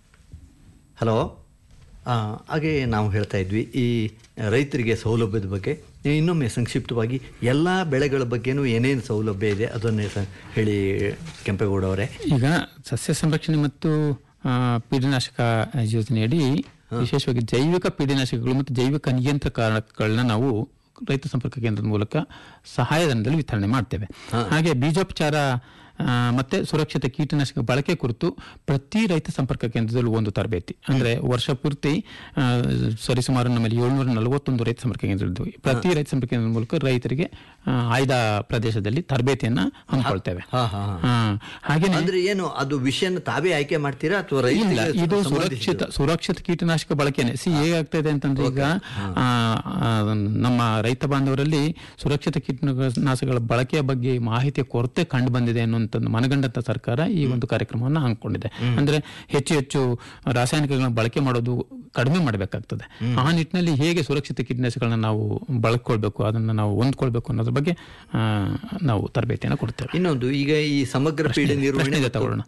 ಹಲೋ ಆ, ಹಾಗೆ ನಾವು ಹೇಳ್ತಾ ಇದ್ವಿ ಈ ರೈತರಿಗೆ ಸೌಲಭ್ಯದ ಬಗ್ಗೆ ಇನ್ನೊಮ್ಮೆ ಸಂಕ್ಷಿಪ್ತವಾಗಿ ಎಲ್ಲ ಬೆಳೆಗಳ ಬಗ್ಗೆನೂ ಏನೇನು ಸೌಲಭ್ಯ ಇದೆ ಅದನ್ನೇ ಸ ಹೇಳಿ ಕೆಂಪೇಗೌಡ ಅವರೇ ಈಗ ಸಸ್ಯ ಸಂರಕ್ಷಣೆ ಮತ್ತು ಆ, ಪೀಡನಾಶಕ ಯೋಜನೆಯಡಿ ವಿಶೇಷವಾಗಿ ಜೈವಿಕ ಪೀಡನಾಶಕಗಳು ಮತ್ತು ಜೈವಿಕ ನಿಯಂತ್ರಕಗಳನ್ನ ನಾವು ರೈತ ಸಂಪರ್ಕ ಕೇಂದ್ರದ ಮೂಲಕ ಸಹಾಯಧನದಲ್ಲಿ ವಿತರಣೆ ಮಾಡ್ತೇವೆ ಹಾಗೆ ಬೀಜೋಪಚಾರ ಆ, ಮತ್ತೆ ಸುರಕ್ಷಿತ ಕೀಟನಾಶಕ ಬಳಕೆ ಕುರಿತು ಪ್ರತಿ ರೈತ ಸಂಪರ್ಕ ಕೇಂದ್ರದಲ್ಲೂ ಒಂದು ತರಬೇತಿ ಅಂದ್ರೆ ವರ್ಷ ಪೂರ್ತಿ ಆ, ಸರಿಸುಮಾರು ನಮ್ಮಲ್ಲಿ ಏಳ್ನೂರ ನಲವತ್ತೊಂದು ರೈತ ಸಂಪರ್ಕ ಕೇಂದ್ರಗಳಿದ್ವು ಪ್ರತಿ ರೈತ ಸಂಪರ್ಕ ಕೇಂದ್ರದ ಮೂಲಕ ರೈತರಿಗೆ ಆ, ಆಯ್ದ ಪ್ರದೇಶದಲ್ಲಿ ತರಬೇತಿಯನ್ನ ಹಮ್ಮಿಕೊಳ್ತೇವೆ ಹಾ ಹಾ ಹಾ. ಹಾ. ಹಾಗೇನೆ ಅಂದ್ರೆ ಏನು ಅದು ವಿಷಯನ ತಾವೇ ಆಯ್ಕೆ ಮಾಡ್ತೀರಾ ಅಥವಾ ಇಲ್ಲ ರೈತರಿಗೆ ಇದು ಸಂಬಂಧಿಸಿದ- ಸುರಕ್ಷಿತ ಸುರಕ್ಷಿತ ಕೀಟನಾಶಕ ಬಳಕೆನೆ ಸಿ ಹೇಗಾಗ್ತದೆ ಅಂತಂದ್ರೆ ಈಗ ಆ, ಆ, ನಮ್ಮ ರೈತ ಬಾಂಧವರಲ್ಲಿ ಸುರಕ್ಷಿತ ಕೀಟನಾಶಕಗಳ ಬಳಕೆಯ ಬಗ್ಗೆ ಮಾಹಿತಿಯ ಕೊರತೆ ಕಂಡು ಬಂದಿದೆ ಅನ್ನುವಂಥದ್ದು ಮನಗಂಡಂತ ಸರ್ಕಾರ ಈ ಒಂದು ಕಾರ್ಯಕ್ರಮವನ್ನು ಹಮ್ಮಿಕೊಂಡಿದೆ ಅಂದ್ರೆ ಹೆಚ್ಚು ಹೆಚ್ಚು ರಾಸಾಯನಿಕಗಳನ್ನ ಬಳಕೆ ಮಾಡೋದು ಕಡಿಮೆ ಮಾಡಬೇಕಾಗ್ತದೆ ಆ ನಿಟ್ಟಿನಲ್ಲಿ ಹೇಗೆ ಸುರಕ್ಷಿತ ಕೀಟನಾಶಕಗಳನ್ನ ನಾವು ಬಳಕೊಳ್ಬೇಕು ಅದನ್ನ ನಾವು ಹೊಂದ್ಕೊಳ್ಬೇಕು ಅನ್ನೋದ್ರ ಬಗ್ಗೆ ಆ, ನಾವು ತರಬೇತಿಯನ್ನು ಕೊಡ್ತೇವೆ ಇನ್ನೊಂದು ಈಗ ಈ ಸಮಗ್ರ ಪೀಡೆ ನಿರ್ವಹಣೆ ಪ್ರಶ್ನೆ ಇದೆ ಮತ್ತು- ತಗೊಳ್ಳೋಣ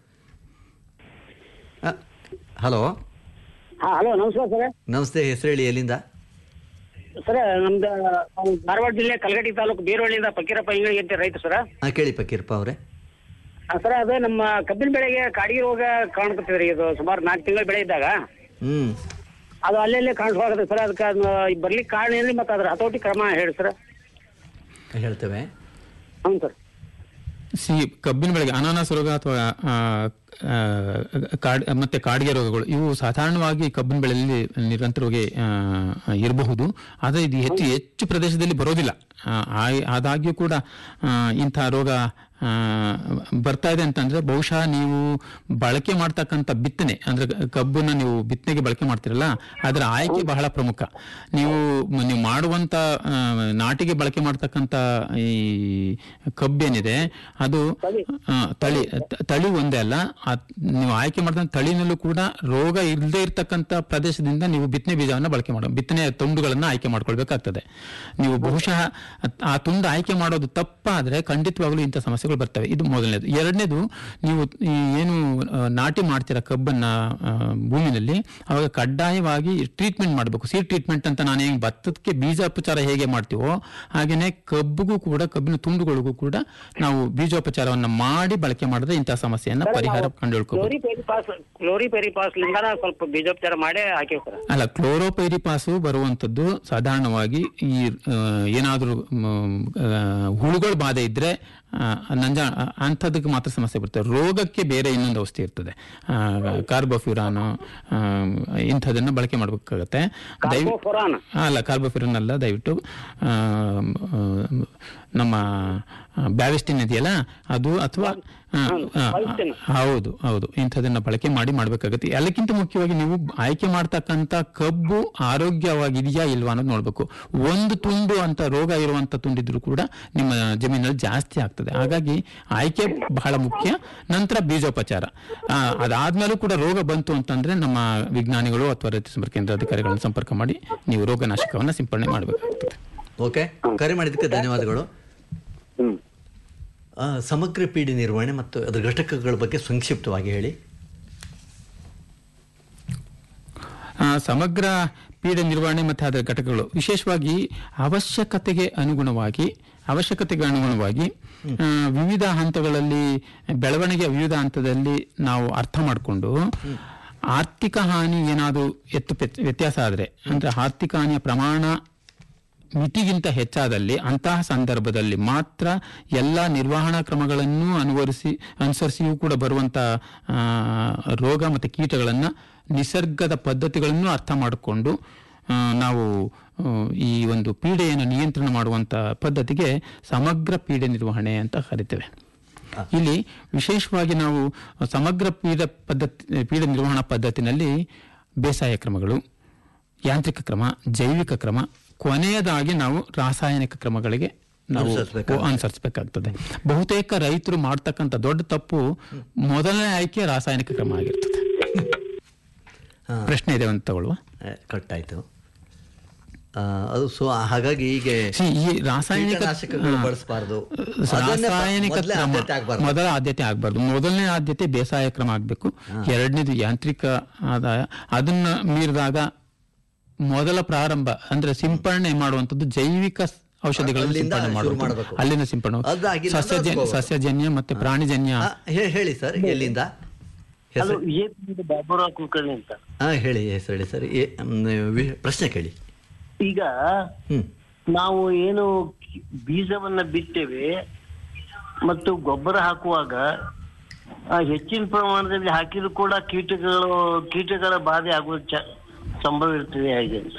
ಆ, ಹಲೋ ಹಾ ಹಲೋ ನಮಸ್ಕಾರ ಸರ್ ನಮಸ್ತೆ ಹೆಸರು ಹೇಳಿ ಎಲ್ಲಿಂದ ಸರ್ ನಮ್ದು ನಾವು ಧಾರವಾಡ ಜಿಲ್ಲೆ ಕಲಗಟ್ಟಿ ತಾಲೂಕು ಬೀರವಳ್ಳಿಯಿಂದ ಫಕೀರಪ್ಪ ಇಂಗಳಿಗೆ ಅಂತ ರೈತ ಸರ್ ಹಾ ಕೇಳಿ ಪಕೀರಪ್ಪ ಅವರೇ ಸರ್ ಅದು ನಮ್ಮ ಕಬ್ಬಿನ ಬೆಳೆಗೆ ಕಾಡಿಗೆ ರೋಗ ಕಾಣ್ಕೊತೀವಿ ಇದು ಸುಮಾರು ನಾಲ್ಕು ತಿಂಗಳ ಬೆಳೆ ಇದ್ದಾಗ ಹ್ಮ್ ಅದು ಅಲ್ಲಲ್ಲೇ ಕಾಣಿಸ್ವಾಗತ್ತೆ ಸರ್ ಅದಕ್ಕೆ ಅದನ್ನ ಬರ್ಲಿಕ್ಕೆ ಕಾರಣ ಏನ್ರಿ ಮತ್ತೆ ಅದ್ರ ಹತೋಟಿ ಕ್ರಮ ಹೇಳಿ ಸರ್ ಹೇಳ್ತೇವೆ ಹ್ಞೂ ಸರ್ ಸಿ ಕಬ್ಬಿನ ಬೆಳೆಗೆ ಅನಾನಸ್ ರೋಗ ಅಥವಾ ಆ, ಆ, ಕಾಡ್ ಮತ್ತೆ ಕಾಡಿಗೆ ರೋಗಗಳು ಇವು ಸಾಧಾರಣವಾಗಿ ಕಬ್ಬಿನ ಬೆಳೆಯಲ್ಲಿ ನಿರಂತರವಾಗಿ ಆ, ಇರಬಹುದು ಆದರೆ ಇದು ಹೆಚ್ಚು ಹೆಚ್ಚು ಪ್ರದೇಶದಲ್ಲಿ ಬರೋದಿಲ್ಲ ಆ, ಆ- ಆದಾಗ್ಯೂ ಕೂಡ ಆ, ಇಂತಹ ರೋಗ ಆ, ಬರ್ತಾ ಇದೆ ಅಂತಂದ್ರೆ ಬಹುಶಃ ನೀವು ಬಳಕೆ ಮಾಡ್ತಕ್ಕಂಥ ಬಿತ್ತನೆ ಅಂದ್ರೆ ಕಬ್ಬನ್ನ ನೀವು ಬಿತ್ತನೆಗೆ ಬಳಕೆ ಮಾಡ್ತಿರಲ್ಲ ಅದರ ಆಯ್ಕೆ ಬಹಳ ಪ್ರಮುಖ ನೀವು ನೀವು ಮಾಡುವಂತ ಆ, ನಾಟಿಗೆ ಬಳಕೆ ಮಾಡ್ತಕ್ಕಂಥ ಈ ಕಬ್ಬೇನಿದೆ ಅದು ಆ, ತಳಿ ತ- ತಳಿ ಒಂದೇ ಅಲ್ಲ ಆ ನೀವು ಆಯ್ಕೆ ಮಾಡಿದ ತಳಿನಲ್ಲೂ ಕೂಡ ರೋಗ ಇಲ್ಲದೆ ಇರತಕ್ಕಂಥ ಪ್ರದೇಶದಿಂದ ನೀವು ಬಿತ್ತನೆ ಬೀಜವನ್ನ ಬಳಕೆ ಮಾಡೋ ಬಿತ್ತನೆ ತುಂಡುಗಳನ್ನ ಆಯ್ಕೆ ಮಾಡ್ಕೊಳ್ಬೇಕಾಗ್ತದೆ ನೀವು ಬಹುಶಃ ಅತ್- ಆ ತುಂಡು ಆಯ್ಕೆ ಮಾಡೋದು ತಪ್ಪಾದ್ರೆ ಖಂಡಿತವಾಗ್ಲೂ ಇಂಥ ಸಮಸ್ಯೆಗಳು ಬರ್ತವೆ ಇದು ಮೊದಲನೇದು ಎರಡನೇದು ನೀವು ಈ ಏನು ಆ, ನಾಟಿ ಮಾಡ್ತೀರಾ ಕಬ್ಬನ್ನ ಆ, ಭೂಮಿನಲ್ಲಿ ಅವಾಗ ಕಡ್ಡಾಯವಾಗಿ ಟ್ರೀಟ್ಮೆಂಟ್ ಮಾಡಬೇಕು ಸೀಡ್ ಟ್ರೀಟ್ಮೆಂಟ್ ಅಂತ ನಾನು ಹೆಂಗ್ ಭತ್ತಕ್ಕೆ ಬೀಜೋಪಚಾರ ಹೇಗೆ ಮಾಡ್ತೀವೋ ಹಾಗೇನೆ ಕಬ್ಬಿಗೂ ಕೂಡ ಕಬ್ಬಿನ ತುಂಡುಗಳಿಗೂ ಕೂಡ ನಾವು ಬೀಜೋಪಚಾರವನ್ನ ಮಾಡಿ ಬಳಕೆ ಮಾಡಿದ್ರೆ ಇಂತಹ ಸಮಸ್ಯೆಯನ್ನ ಪರಿಹಾರ ಕಂಡುಹಿಡ್ಕೋಬಹುದು chlorpyrifos chlorpyrifos ಲಿಂದಾನ ಸ್ವಲ್ಪ ಬೀಜೋಪಚಾರ ಮಾಡೇ ಹಾಕಿವಿ ಸರ್ ಅಲ್ಲ ಕ್ಲೋರೋಪೈರಿಪಾಸು ಬರುವಂಥದ್ದು ಸಾಧಾರಣವಾಗಿ ಈ ಆ, ಏನಾದ್ರೂ ಮ್, ಆ, ಹುಳುಗಳ ಬಾಧೆ ಇದ್ರೆ ಆ, ನಂಜ ಅಂಥದ್ದಕ್ಕೆ ಮಾತ್ರ ಸಮಸ್ಯೆ ಬರ್ತದೆ ರೋಗಕ್ಕೆ ಬೇರೆ ಇನ್ನೊಂದು ಔಷಧಿ ಇರ್ತದೆ ಕಾರ್ಬೋಫ್ಯೂರಾನು ಇಂಥದನ್ನ ಬಳಕೆ ಮಾಡಬೇಕಾಗತ್ತೆ ದಯವಿಟ್ಟು ಕಾರ್ಬೋಫೊರಾನ್ ಅಲ್ಲ ಕಾರ್ಬೋಫಿರನ್ ಅಲ್ಲ ದಯವಿಟ್ಟು ನಮ್ಮ ಆ, ಬ್ಯಾವಿಸ್ಟಿನ್ ಇದೆಯಲ್ಲ ಅದು ಅಥವಾ ಆ, ಆ, ಹೌದು ಹೌದು ಇಂಥದನ್ನ ಬಳಕೆ ಮಾಡಿ ಮಾಡಬೇಕಾಗುತ್ತೆ ಎಲ್ಲಕ್ಕಿಂತ ಮುಖ್ಯವಾಗಿ ನೀವು ಆಯ್ಕೆ ಮಾಡ್ತಕ್ಕಂಥ ಕಬ್ಬು ಆರೋಗ್ಯವಾಗಿದೆಯಾ ಇಲ್ವಾ ಅನ್ನೋದು ನೋಡ್ಬೇಕು ಒಂದು ತುಂಡು ಅಂತ ರೋಗ ಇರುವಂತ ತುಂಡಿದ್ರು ಕೂಡ ನಿಮ್ಮ ಜಮೀನಲ್ಲಿ ಜಾಸ್ತಿ ಆಗ್ತದೆ ಹಾಗಾಗಿ ಆಯ್ಕೆ ಬಹಳ ಮುಖ್ಯ ನಂತರ ಬೀಜೋಪಚಾರ ಆ, ಅದಾದ್ಮೇಲೂ ಕೂಡ ರೋಗ ಬಂತು ಅಂತಂದ್ರೆ ನಮ್ಮ ವಿಜ್ಞಾನಿಗಳು ಅಥವಾ ರೈತ ಸಂಪರ್ಕ ಕೇಂದ್ರ ಅಧಿಕಾರಿಗಳನ್ನು ಸಂಪರ್ಕ ಮಾಡಿ ನೀವು ರೋಗನಾಶಕವನ್ನ ಸಿಂಪಡಣೆ ಮಾಡಬೇಕಾಗ್ತದೆ ಓಕೆ ಕರೆ ಮಾಡಿದ್ದಕ್ಕೆ ಧನ್ಯವಾದಗಳು ಆ, ಸಮಗ್ರ ಪೀಡೆ ನಿರ್ವಹಣೆ ಮತ್ತು ಅದರ ಘಟಕಗಳ ಬಗ್ಗೆ ಸಂಕ್ಷಿಪ್ತವಾಗಿ ಹೇಳಿ ಆ, ಸಮಗ್ರ ಪೀಡೆ ನಿರ್ವಹಣೆ ಮತ್ತು ಅದರ ಘಟಕಗಳು ವಿಶೇಷವಾಗಿ ಅವಶ್ಯಕತೆಗೆ ಅನುಗುಣವಾಗಿ ಅವಶ್ಯಕತೆಗೆ ಅನುಗುಣವಾಗಿ ಆ, ವಿವಿಧ ಹಂತಗಳಲ್ಲಿ ಬೆಳವಣಿಗೆಯ ವಿವಿಧ ಹಂತದಲ್ಲಿ ನಾವು ಅರ್ಥ ಮಾಡಿಕೊಂಡು ಆರ್ಥಿಕ ಹಾನಿ ಏನಾದರೂ ಎತ್ತು ಪೆತ್- ವ್ಯತ್ಯಾಸ ಆದರೆ ಅಂದ್ರೆ ಆರ್ಥಿಕ ಹಾನಿಯ ಪ್ರಮಾಣ ಮಿತಿಗಿಂತ ಹೆಚ್ಚಾದಲ್ಲಿ ಅಂತಹ ಸಂದರ್ಭದಲ್ಲಿ ಮಾತ್ರ ಎಲ್ಲ ನಿರ್ವಹಣಾ ಕ್ರಮಗಳನ್ನು ಅನುವರಿಸಿ ಅನುಸರಿಸಿಯೂ ಕೂಡ ಬರುವಂತ ಆ, ರೋಗ ಮತ್ತು ಕೀಟಗಳನ್ನು ನಿಸರ್ಗದ ಪದ್ಧತಿಗಳನ್ನು ಅರ್ಥ ಮಾಡಿಕೊಂಡು ಆ, ನಾವು ಆ, ಈ ಒಂದು ಪೀಡೆಯನ್ನು ನಿಯಂತ್ರಣ ಮಾಡುವಂತ ಪದ್ಧತಿಗೆ ಸಮಗ್ರ ಪೀಡೆ ನಿರ್ವಹಣೆ ಅಂತ ಕರಿತೇವೆ ಇಲ್ಲಿ ವಿಶೇಷವಾಗಿ ನಾವು ಸಮಗ್ರ ಪೀಡ ಪದ್ಧತಿ ಪೀಡ ನಿರ್ವಹಣಾ ಪದ್ಧತಿನಲ್ಲಿ ಬೇಸಾಯ ಕ್ರಮಗಳು ಯಾಂತ್ರಿಕ ಕ್ರಮ ಜೈವಿಕ ಕ್ರಮ ಕೊನೆಯದಾಗಿ ನಾವು ರಾಸಾಯನಿಕ ಕ್ರಮಗಳಿಗೆ ನಾವು ಅನುಸರಿಸ್ಬೇಕಾಗ್ತದೆ. ಅನುಸರಿಸಬೇಕಾಗ್ತದೆ ಬಹುತೇಕ ರೈತರು ಮಾಡ್ತಕ್ಕಂಥ ದೊಡ್ಡ ತಪ್ಪು ಮೊದಲನೇ ಆಯ್ಕೆ ರಾಸಾಯನಿಕ ಕ್ರಮ ಆಗಿರ್ತದೆ ಪ್ರಶ್ನೆ ಇದೆ ಅಂತ ತಗೊಳ್ಳುವ ಕರೆಕ್ಟ್ ಆಯ್ತು ಆ, ಅದು ಸೊ ಹಾಗಾಗಿ ಈಗ ಈ ರಾಸಾಯನಿಕ ಕೀಟನಾಶಕಗಳು ಹಾ. ಬಳಸಬಾರ್ದು ಅದನ್ನೇ ಪ- ರಾಸಾಯನಿಕ ಮೊದಲೇ ಕ್ರಮ ಆದ್ಯತೆ ಆಗ್ಬಾರ್ದು. ಮೊದಲ ಆದ್ಯತೆ ಆಗಬಾರ್ದು ಮೊದಲನೇ ಆದ್ಯತೆ ಬೇಸಾಯ ಕ್ರಮ ಆಗಬೇಕು ಎರಡನೇದು ಯಾಂತ್ರಿಕ ಆದಾಯ ಅದನ್ನ ಮೀರಿದಾಗ ಮೊದಲ ಪ್ರಾರಂಭ ಅಂದ್ರೆ ಸಿಂಪರಣೆ ಮಾಡುವಂತದ್ದು ಜೈವಿಕ ಸ್- ಔಷಧಿಗಳನ್ನು ಅಲ್ಲಿಂದ ಸಿಂಪರಣೆ ಶುರು ಮಾಡುವಂಥದ್ದು. ಮಾಡ್ಬೇಕು. ಅಲ್ಲಿಂದ ಸಿಂಪರಣೆ ಅದಾಗಿಲ್ಲ ಅಂದ್ರೆ ಸಸ್ಯಜನ್ಯ ಅದಕ್ಕೆ ಸಸ್ಯಜನ್ಯ ಮತ್ತೆ ಪ್ರಾಣಿಜನ್ಯ ಆ, ಹೇ- ಹೇಳಿ ಸರ್ ಎಲ್ಲಿಂದ ಹಲೋ ಹೆಸರು ವಿಜಯಪುರದ ಬಾಬುರಾವ್ ಕುಲಕರ್ಣಿ ಅಂತ ಹಾ ಹೇಳಿ ಹೆಸರು ಹೇಳಿ ಸರ್ ಏ- ಮ್, ವಿ- ಪ್ರಶ್ನೆ ಕೇಳಿ ಈಗ ಹ್ಮ್ ನಾವು ಏನು ಕಿ- ಬೀಜವನ್ನ ಬಿತ್ತೇವೆ ಮತ್ತು ಗೊಬ್ಬರ ಹಾಕುವಾಗ ಆ, ಹೆಚ್ಚಿನ ಪ್ರಮಾಣದಲ್ಲಿ ಹಾಕಿದ್ರು ಕೂಡ ಕೀಟಗಳು ಕೀಟಗಳ ಬಾಧೆ ಆಗುವ ಚ- ಸಂಭವ ಇರ್ತದೆ ಹೇಗೆ ಅಂತ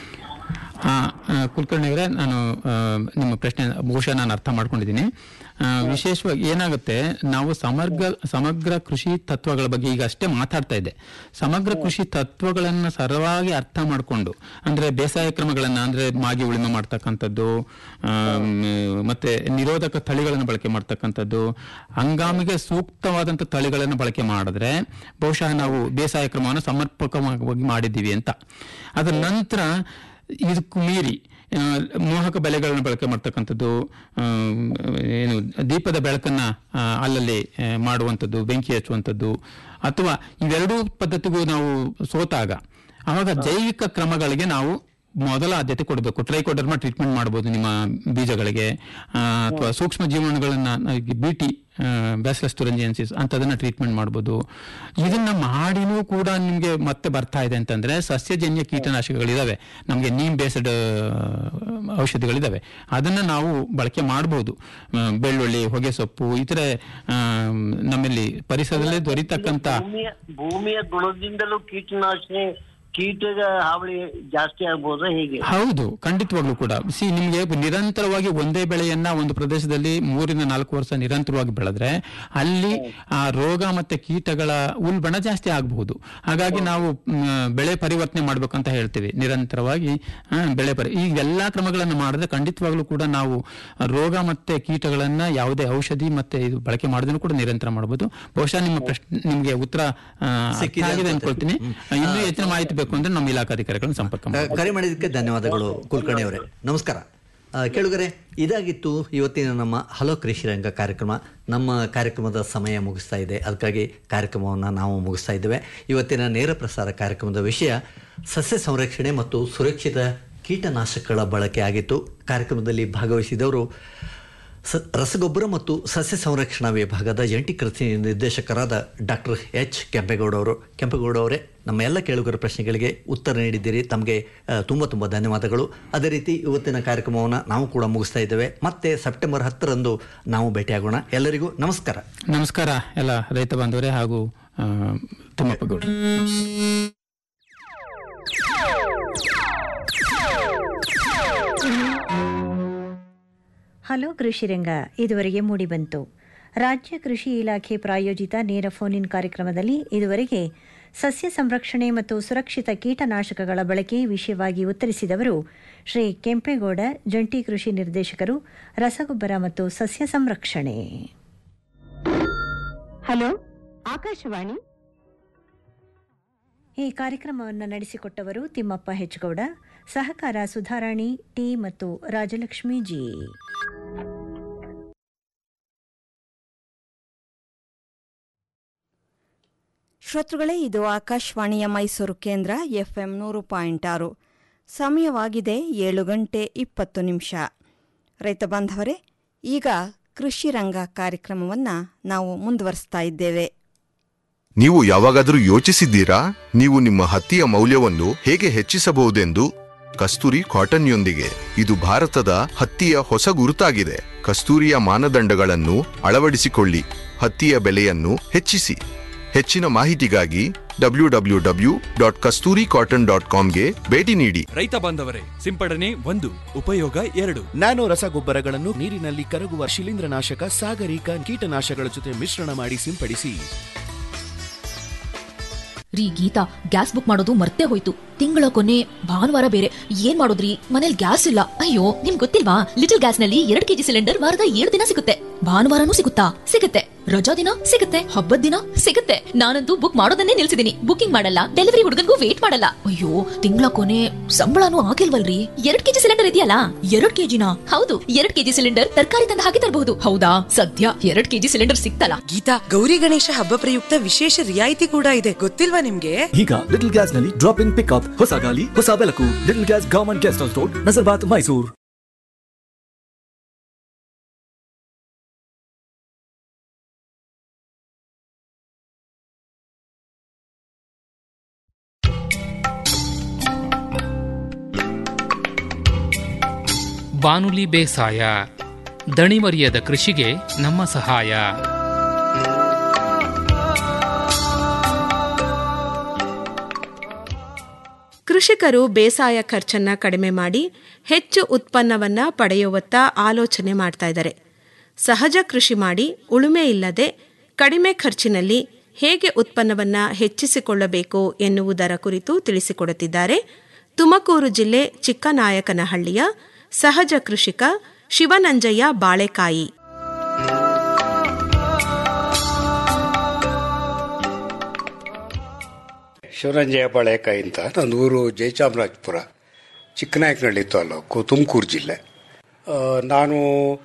ಹಾ ಆ, ಕುಲಕರ್ಣಿ ಅವರೇ ನಾನು ಆ, ನಿಮ್ಮ ಪ್ರಶ್ನೆ ಬಹುಶಃ ನಾನು ಅರ್ಥ ಮಾಡ್ಕೊಂಡಿದ್ದೀನಿ ಆ, ವಿಶೇಷವಾಗಿ ಏನಾಗುತ್ತೆ ನಾವು ಸಮಗ್ರ ಸಮಗ್ರ ಕೃಷಿ ತತ್ವಗಳ ಬಗ್ಗೆ ಈಗ ಅಷ್ಟೇ ಮಾತಾಡ್ತಾ ಇದ್ದೆ ಸಮಗ್ರ ಕೃಷಿ ತತ್ವಗಳನ್ನು ಸರಳವಾಗಿ ಅರ್ಥ ಮಾಡಿಕೊಂಡು ಅಂದ್ರೆ ಬೇಸಾಯ ಕ್ರಮಗಳನ್ನ ಅಂದ್ರೆ ಮಾಗಿ ಉಳಿಮೆ ಮಾಡ್ತಕ್ಕಂಥದ್ದು ಆಮ್, ಮತ್ತೆ ನಿರೋಧಕ ತಳಿಗಳನ್ನು ಬಳಕೆ ಮಾಡ್ತಕ್ಕಂಥದ್ದು ಹಂಗಾಮಿಗೆ ಸೂಕ್ತವಾದಂಥ ತಳಿಗಳನ್ನು ಬಳಕೆ ಮಾಡಿದ್ರೆ ಬಹುಶಃ ನಾವು ಬೇಸಾಯ ಕ್ರಮವನ್ನು ಸಮರ್ಪಕವಾಗಿ ಮಾಡಿದ್ದೀವಿ ಅಂತ ಅದರ ನಂತರ ಇದಕ್ಕೂ ಮೀರಿ ಆ, ಮೋಹಕ ಬೆಲೆಗಳನ್ನು ಬಳಕೆ ಮಾಡ್ತಕ್ಕಂಥದ್ದು ಆಮ್, ಏನು ದೀಪದ ಬೆಳಕನ್ನ ಆ, ಅಲ್ಲಲ್ಲಿ ಆ, ಮಾಡುವಂಥದ್ದು ಬೆಂಕಿ ಹಚ್ಚುವಂಥದ್ದು ಅಥವಾ ಇವೆರಡೂ ಪದ್ಧತಿಗೂ ನಾವು ಸೋತಾಗ ಆವಾಗ ಜೈವಿಕ ಕ್ರಮಗಳಿಗೆ ನಾವು ಮೊದಲ ಆದ್ಯತೆ ಕೊಡಬೇಕು ಟ್ರೈಕೋಡರ್ಮ ಟ್ರೀಟ್ಮೆಂಟ್ ಮಾಡ್ಬೋದು ನಿಮ್ಮ ಬೀಜಗಳಿಗೆ ಆ, ಅಥವಾ ಸೂಕ್ಷ್ಮ ಜೀವಾಣುಗಳನ್ನ ಬಿಟಿ ಬ್ಯಾಸ್ಲಸ್ ತುರಂಜಿಯನ್ಸಿಸ್ ಅಂತದನ್ನ ಟ್ರೀಟ್ಮೆಂಟ್ ಮಾಡ್ಬೋದು ಇದನ್ನ ಮಾಡಿನೂ ಕೂಡ ನಿಮಗೆ ಮತ್ತೆ ಬರ್ತಾ ಇದೆ ಅಂತಂದ್ರೆ ಸಸ್ಯಜನ್ಯ ಕೀಟನಾಶಕಗಳಿದಾವೆ ನಮಗೆ ನೀಮ್ ಬೇಸ್ಡ್ ಔಷಧಿಗಳಿದಾವೆ ಅದನ್ನ ನಾವು ಬಳಕೆ ಮಾಡಬಹುದು ಬೆಳ್ಳುಳ್ಳಿ ಹೊಗೆ ಸೊಪ್ಪು ಇತರೆ ಆ, ನಮ್ಮಲ್ಲಿ ಪರಿಸರದಲ್ಲೇ ದೊರೀತಕ್ಕಂತ ಭೂಮಿಯ ಭೂಮಿಯ ಗುಣದಿಂದಲೂ ಕೀಟನಾಶನೆ ಕೀಟದ ಹಾವಳಿ ಜಾಸ್ತಿ ಆಗ್ಬೋದಾ ಹೇಗೆ ಹೌದು ಖಂಡಿತವಾಗ್ಲೂ ಕೂಡ ಸಿ ನಿಮಗೆ ನಿರಂತರವಾಗಿ ಒಂದೇ ಬೆಳೆಯನ್ನ ಒಂದು ಪ್ರದೇಶದಲ್ಲಿ ಮೂರಿಂದ ನಾಲ್ಕು ವರ್ಷ ನಿರಂತರವಾಗಿ ಬೆಳೆದ್ರೆ ಅಲ್ಲಿ ಆ ರೋಗ ಮತ್ತೆ ಕೀಟಗಳ ಉಲ್ಬಣ ಜಾಸ್ತಿ ಆಗಬಹುದು ಹಾಗಾಗಿ ನಾವು ಮ್, ಬೆಳೆ ಪರಿವರ್ತನೆ ಮಾಡ್ಬೇಕಂತ ಹೇಳ್ತೀವಿ ನಿರಂತರವಾಗಿ ಆ, ಬೆಳೆ ಪರಿ ಈ ಎಲ್ಲಾ ಕ್ರಮಗಳನ್ನು ಮಾಡಿದ್ರೆ ಖಂಡಿತವಾಗ್ಲೂ ಕೂಡ ನಾವು ರೋಗ ಮತ್ತೆ ಕೀಟಗಳನ್ನ ಯಾವುದೇ ಔಷಧಿ ಮತ್ತೆ ಇದು ಬಳಕೆ ಮಾಡಿದ್ರು ಕೂಡ ನಿರಂತರ ಮಾಡಬಹುದು ಬಹುಶಃ ನಿಮ್ಮ ಪ್ರಶ್ನೆ ನಿಮಗೆ ಉತ್ತರ ಆ, ಅರ್ಥ ಸಿಕ್ಕಿದೆ ಆಗಿದೆ ಅನ್ಕೊಳ್ತೀನಿ. ಅನ್ಕೊಳ್ತೀನಿ ಇನ್ನೂ ಹೆಚ್ಚಿನ ಮಾಹಿತಿ ಬೇಕು ಅಂದ್ರೆ ನಮ್ಮ ಇಲಾಖಾಧಿಕಾರಿಗಳನ್ನು ಸಂಪರ್ಕ ಮಾಡಿ ಕರೆ ಮಾಡಿದ್ದಕ್ಕೆ ಧನ್ಯವಾದಗಳು ಕುಲಕರ್ಣಿ ಅವರೇ ನಮಸ್ಕಾರ ಆ, ಕೇಳುಗರೆ ಇದಾಗಿತ್ತು ಇವತ್ತಿನ ನಮ್ಮ ಹಲೋ ಕೃಷಿ ರಂಗ ಕಾರ್ಯಕ್ರಮ ನಮ್ಮ ಕಾರ್ಯಕ್ರಮದ ಸಮಯ ಮುಗಿಸ್ತಾ ಇದೆ ಅದಕ್ಕಾಗಿ ಕಾರ್ಯಕ್ರಮವನ್ನು ನಾವು ಮುಗಿಸ್ತಾ ಇದ್ದೇವೆ ಇವತ್ತಿನ ನೇರ ಪ್ರಸಾರ ಕಾರ್ಯಕ್ರಮದ ವಿಷಯ ಸಸ್ಯ ಸಂರಕ್ಷಣೆ ಮತ್ತು ಸುರಕ್ಷಿತ ಕೀಟನಾಶಕಗಳ ಬಳಕೆ ಆಗಿತ್ತು ಕಾರ್ಯಕ್ರಮದಲ್ಲಿ ಭಾಗವಹಿಸಿದವರು ಸ ರಸಗೊಬ್ಬರ ಮತ್ತು ಸಸ್ಯ ಸಂರಕ್ಷಣಾ ವಿಭಾಗದ ಜಂಟಿ ಕೃಷಿ ನಿರ್ದೇಶಕರಾದ ಡಾಕ್ಟರ್ ಎಚ್ ಕೆಂಪೇಗೌಡ ಅವರು ಕೆಂಪೇಗೌಡ ಅವರೇ ನಮ್ಮ ಎಲ್ಲ ಕೇಳುಗರ ಪ್ರಶ್ನೆಗಳಿಗೆ ಉತ್ತರ ನೀಡಿದ್ದೀರಿ ತಮಗೆ ತುಂಬ ತುಂಬ ಧನ್ಯವಾದಗಳು ಅದೇ ರೀತಿ ಇವತ್ತಿನ ಕಾರ್ಯಕ್ರಮವನ್ನು ನಾವು ಕೂಡ ಮುಗಿಸ್ತಾ ಇದ್ದೇವೆ ಮತ್ತೆ ಸೆಪ್ಟೆಂಬರ್ ಹತ್ತರಂದು ನಾವು ಭೇಟಿಯಾಗೋಣ ಎಲ್ಲರಿಗೂ ನಮಸ್ಕಾರ ನಮಸ್ಕಾರ ಎಲ್ಲ ರೈತ ಬಾಂಧವರೇ ಹಾಗೂ ಆ, ತಿಮ್ಮಪ್ಪ ಗೌಡ ಹಲೋ ಕೃಷಿರಂಗ ಇದುವರೆಗೆ ಮೂಡಿಬಂತು ರಾಜ್ಯ ಕೃಷಿ ಇಲಾಖೆ ಪ್ರಾಯೋಜಿತ ನೇರ ಫೋನ್ ಇನ್ ಕಾರ್ಯಕ್ರಮದಲ್ಲಿ ಇದುವರೆಗೆ ಸಸ್ಯ ಸಂರಕ್ಷಣೆ ಮತ್ತು ಸುರಕ್ಷಿತ ಕೀಟನಾಶಕಗಳ ಬಳಕೆ ವಿಷಯವಾಗಿ ಉತ್ತರಿಸಿದವರು ಶ್ರೀ ಕೆಂಪೇಗೌಡ ಜಂಟಿ ಕೃಷಿ ನಿರ್ದೇಶಕರು ರಸಗೊಬ್ಬರ ಮತ್ತು ಸಸ್ಯ ಸಂರಕ್ಷಣೆ ಹಲೋ ಆಕಾಶವಾಣಿ ಈ ಕಾರ್ಯಕ್ರಮವನ್ನು ನಡೆಸಿಕೊಟ್ಟವರು ತಿಮ್ಮಪ್ಪ ಹೆಚ್ಗೌಡ ಸಹಕಾರ ಸುಧಾರಾಣಿ ಟಿ ಮತ್ತು ರಾಜಲಕ್ಷ್ಮಿ ಜಿ ಶ್ರೋತೃಗಳೇ ಇದು ಆಕಾಶವಾಣಿಯ ಮೈಸೂರು ಕೇಂದ್ರ ಎಫ್ಎಂ ನೂರು ಪಾಯಿಂಟ್ ಆರು ಸಮಯವಾಗಿದೆ ಏಳು ಗಂಟೆ ಇಪ್ಪತ್ತು ನಿಮಿಷ ರೈತ ಬಾಂಧವರೇ ಈಗ ಕೃಷಿ ರಂಗ ಕಾರ್ಯಕ್ರಮವನ್ನು ನಾವು ಮುಂದುವರಿಸ್ತಾ ಇದ್ದೇವೆ ನೀವು ಯಾವಾಗಾದರೂ ಯೋಚಿಸಿದ್ದೀರಾ ನೀವು ನಿಮ್ಮ ಹತ್ತಿಯ ಮೌಲ್ಯವನ್ನು ಹೇಗೆ ಹೆಚ್ಚಿಸಬಹುದೆಂದು ಕಸ್ತೂರಿ ಕಾಟನ್ಯೊಂದಿಗೆ ಇದು ಭಾರತದ ಹತ್ತಿಯ ಹೊಸ ಗುರುತಾಗಿದೆ ಕಸ್ತೂರಿಯ ಮಾನದಂಡಗಳನ್ನು ಅಳವಡಿಸಿಕೊಳ್ಳಿ ಹತ್ತಿಯ ಬೆಲೆಯನ್ನು ಹೆಚ್ಚಿಸಿ ಹೆಚ್ಚಿನ ಮಾಹಿತಿಗಾಗಿ W W W dot Kasturi cotton dot ಕಾಮ್ಗೆ ಭೇಟಿ ನೀಡಿ ರೈತ ಬಾಂಧವರೇ ಸಿಂಪಡಣೆ ಒಂದು ಉಪಯೋಗ ಎರಡು ನ್ಯಾನೋ ರಸಗೊಬ್ಬರಗಳನ್ನು ನೀರಿನಲ್ಲಿ ಕರಗುವ ಶಿಲೀಂಧ್ರನಾಶಕ ಸಾಗರಿಕ ಕೀಟನಾಶಕಗಳ ಜೊತೆ ಮಿಶ್ರಣ ಮಾಡಿ ಸಿಂಪಡಿಸಿ ರೀ ಗೀತಾ ಗ್ಯಾಸ್ ಬುಕ್ ಮಾಡೋದು ಮರ್ತೇ ಹೋಯ್ತು ತಿಂಗಳ ಕೊನೆ ಭಾನುವಾರ ಬೇರೆ ಏನ್ ಮಾಡೋದ್ರಿ ಮನೇಲಿ ಗ್ಯಾಸ್ ಇಲ್ಲ ಅಯ್ಯೋ ನಿಮ್ ಗೊತ್ತಿಲ್ವಾ ಲಿಟಲ್ ಗ್ಯಾಸ್ ನಲ್ಲಿ ಎರಡ್ ಕೆಜಿ ಸಿಲಿಂಡರ್ ವಾರದ ಏಳು ದಿನ ಸಿಗುತ್ತೆ ಭಾನುವಾರನೂ ಸಿಗುತ್ತಾ ಸಿಗುತ್ತೆ ರಜಾ ದಿನ ಸಿಗುತ್ತೆ ಹಬ್ಬದ ದಿನ ಸಿಗುತ್ತೆ ನಾನಂತೂ ಬುಕ್ ಮಾಡೋದನ್ನೇ ನಿಲ್ಸಿದೀನಿ ಬುಕಿಂಗ್ ಮಾಡಲ್ಲ ಡೆಲಿವರಿ ಹುಡುಗನ್ಗೂ ವೇಟ್ ಮಾಡಲ್ಲ ಅಯ್ಯೋ ತಿಂಗಳ ಕೊನೆ ಸಂಬಳನೂ ಆಗಿಲ್ವಲ್ರಿ ಎರಡ್ ಕೆಜಿ ಸಿಲಿಂಡರ್ ಇದೆಯಲ್ಲ ಎರಡ್ ಕೆಜಿನ ಹೌದು ಎರಡ್ ಕೆಜಿ ಸಿಲಿಂಡರ್ ತರಕಾರಿ ತಂದು ಹಾಕಿ ತರಬಹುದು ಹೌದಾ ಸದ್ಯ ಎರಡ್ ಕೆಜಿ ಸಿಲಿಂಡರ್ ಸಿಕ್ತಲ್ಲ ಗೀತಾ ಗೌರಿ ಗಣೇಶ ಹಬ್ಬ ಪ್ರಯುಕ್ತ ವಿಶೇಷ ರಿಯಾಯಿತಿ ಕೂಡ ಇದೆ ಗೊತ್ತಿಲ್ವಾ ನಿಮ್ಗೆ ಈಗ ಲಿಟಲ್ ಗ್ಯಾಸ್ ನಲ್ಲಿ ಡ್ರಾಪ್ ಇನ್ ಪಿಕ್ಅಪ್ ಹೊಸ ಗಾಲಿ ಹೊಸ ಬೆಳಕು little gas government guest house road Nazarbad Mysuru ಬಾನುಲಿ ಬೇಸಾಯ ದಣಿಮರಿಯದ ಕೃಷಿಗೆ ನಮ್ಮ ಸಹಾಯ ಕೃಷಿಕರು ಬೇಸಾಯ ಖರ್ಚನ್ನ ಕಡಿಮೆ ಮಾಡಿ ಹೆಚ್ಚು ಉತ್ಪನ್ನವನ್ನ ಪಡೆಯುವತ್ತ ಆಲೋಚನೆ ಮಾಡ್ತಾ ಇದ್ದಾರೆ ಸಹಜ ಕೃಷಿ ಮಾಡಿ ಉಳುಮೆ ಇಲ್ಲದೆ ಕಡಿಮೆ ಖರ್ಚಿನಲ್ಲಿ ಹೇಗೆ ಉತ್ಪನ್ನವನ್ನ ಹೆಚ್ಚಿಸಿಕೊಳ್ಳಬೇಕು ಎನ್ನುವುದರ ಕುರಿತು ತಿಳಿಸಿಕೊಡುತ್ತಿದ್ದಾರೆ ತುಮಕೂರು ಜಿಲ್ಲೆ ಚಿಕ್ಕನಾಯಕನಹಳ್ಳಿಯ ಸಹಜ ಕೃಷಿಕ ಶಿವನಂಜಯ್ಯ ಬಾಳೆಕಾಯಿ ಶಿವರಂಜಯ ಬಾಳೆಕಾಯಿ ಅಂತ ನನ್ನ ಊರು ಜಯಚಾಮರಾಜಪುರ ಚಿಕ್ಕನಾಯಕನಹಳ್ಳಿ ತಾಲೂಕು ತುಮಕೂರು ಜಿಲ್ಲೆ ಆ, ನಾನು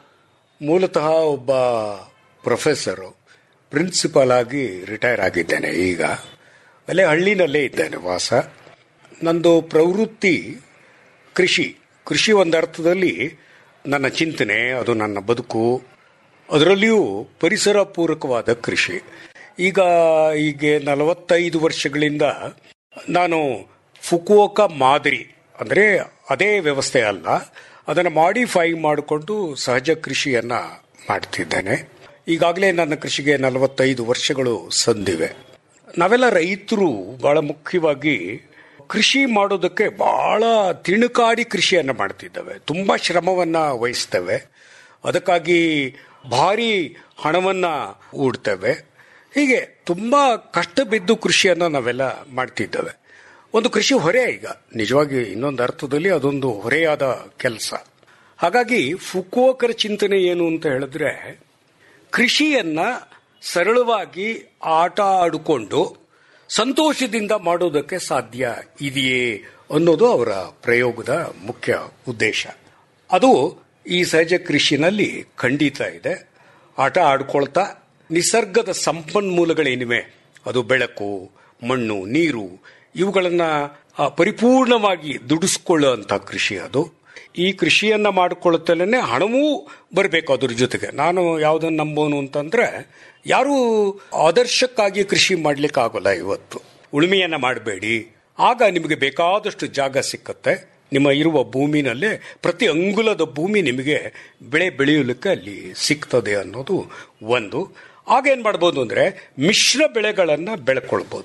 ಮೂಲತಃ ಒಬ್ಬ ಪ್ರೊಫೆಸರು ಪ್ರಿನ್ಸಿಪಾಲ್ ಆಗಿ ರಿಟೈರ್ ಆಗಿದ್ದೇನೆ ಈಗ ಅಲ್ಲೇ ಹಳ್ಳಿನಲ್ಲೇ ಇದ್ದೇನೆ ವಾಸ ನಂದು ಪ್ರವೃತ್ತಿ ಕೃಷಿ ಕೃಷಿ ಒಂದರ್ಥದಲ್ಲಿ ನನ್ನ ಚಿಂತನೆ ಅದು ನನ್ನ ಬದುಕು ಅದರಲ್ಲಿಯೂ ಪರಿಸರ ಪೂರಕವಾದ ಕೃಷಿ ಈಗ ಈಗ ನಲವತ್ತೈದು ವರ್ಷಗಳಿಂದ ನಾನು ಫುಕುವೋಕ ಮಾದರಿ ಅಂದರೆ ಅದೇ ವ್ಯವಸ್ಥೆ ಅಲ್ಲ ಅದನ್ನು ಮಾಡಿಫೈ ಮಾಡಿಕೊಂಡು ಸಹಜ ಕೃಷಿಯನ್ನ ಮಾಡ್ತಿದ್ದೇನೆ ಈಗಾಗಲೇ ನನ್ನ ಕೃಷಿಗೆ ನಲವತ್ತೈದು ವರ್ಷಗಳು ಸಂದಿವೆ ನಾವೆಲ್ಲ ರೈತರು ಬಹಳ ಮುಖ್ಯವಾಗಿ ಕೃಷಿ ಮಾಡೋದಕ್ಕೆ ಬಹಳ ತಿಣುಕಾಡಿ ಕೃಷಿಯನ್ನು ಮಾಡ್ತಿದ್ದೇವೆ ತುಂಬ ಶ್ರಮವನ್ನ ವಹಿಸ್ತೇವೆ ಅದಕ್ಕಾಗಿ ಭಾರಿ ಹಣವನ್ನ ಹೂಡ್ತೇವೆ ಹೀಗೆ ತುಂಬ ಕಷ್ಟ ಬಿದ್ದು ಕೃಷಿಯನ್ನು ನಾವೆಲ್ಲ ಮಾಡ್ತಿದ್ದೇವೆ ಒಂದು ಕೃಷಿ ಹೊರೆ ಈಗ ನಿಜವಾಗಿ ಇನ್ನೊಂದು ಅರ್ಥದಲ್ಲಿ ಅದೊಂದು ಹೊರೆಯಾದ ಕೆಲಸ ಹಾಗಾಗಿ ಫುಕೋಕರ ಚಿಂತನೆ ಏನು ಅಂತ ಹೇಳಿದ್ರೆ ಕೃಷಿಯನ್ನ ಸರಳವಾಗಿ ಆಟ ಆಡಿಕೊಂಡು ಸಂತೋಷದಿಂದ ಮಾಡೋದಕ್ಕೆ ಸಾಧ್ಯ ಇದೆಯೇ ಅನ್ನೋದು ಅವರ ಪ್ರಯೋಗದ ಮುಖ್ಯ ಉದ್ದೇಶ ಅದು ಈ ಸಹಜ ಕೃಷಿನಲ್ಲಿ ಖಂಡಿತ ಇದೆ ಆಟ ಆಡ್ಕೊಳ್ತಾ ನಿಸರ್ಗದ ಸಂಪನ್ಮೂಲಗಳೇನಿವೆ ಅದು ಬೆಳಕು ಮಣ್ಣು ನೀರು ಇವುಗಳನ್ನ ಆ, ಪರಿಪೂರ್ಣವಾಗಿ ದುಡಿಸ್ಕೊಳ್ಳುವಂತ ಕೃಷಿ ಅದು ಈ ಕೃಷಿಯನ್ನ ಮಾಡಿಕೊಳ್ಳುತ್ತಲೇ ಹಣವೂ ಬರಬೇಕು ಅದ್ರ ಜೊತೆಗೆ ನಾನು ಯಾವುದನ್ನು ನಂಬೋನು ಅಂತಂದ್ರೆ ಯಾರು ಆದರ್ಶಕ್ಕಾಗಿ ಕೃಷಿ ಮಾಡ್ಲಿಕ್ಕೆ ಆಗೋಲ್ಲ ಇವತ್ತು ಉಳುಮೆಯನ್ನ ಮಾಡಬೇಡಿ ಆಗ ನಿಮಗೆ ಬೇಕಾದಷ್ಟು ಜಾಗ ಸಿಕ್ಕತ್ತೆ ನಿಮ್ಮ ಇರುವ ಭೂಮಿನಲ್ಲೇ ಪ್ರತಿ ಅಂಗುಲದ ಭೂಮಿ ನಿಮಗೆ ಬೆಳೆ ಬೆಳೆಯಲಿಕ್ಕೆ ಅಲ್ಲಿ ಸಿಗ್ತದೆ ಅನ್ನೋದು ಒಂದು ಆಗ ಏನ್ ಮಾಡ್ಬೋದು ಅಂದ್ರೆ ಮಿಶ್ರ ಬೆಳೆಗಳನ್ನ ಬೆಳ್ಕೊಳ್ಬೋದು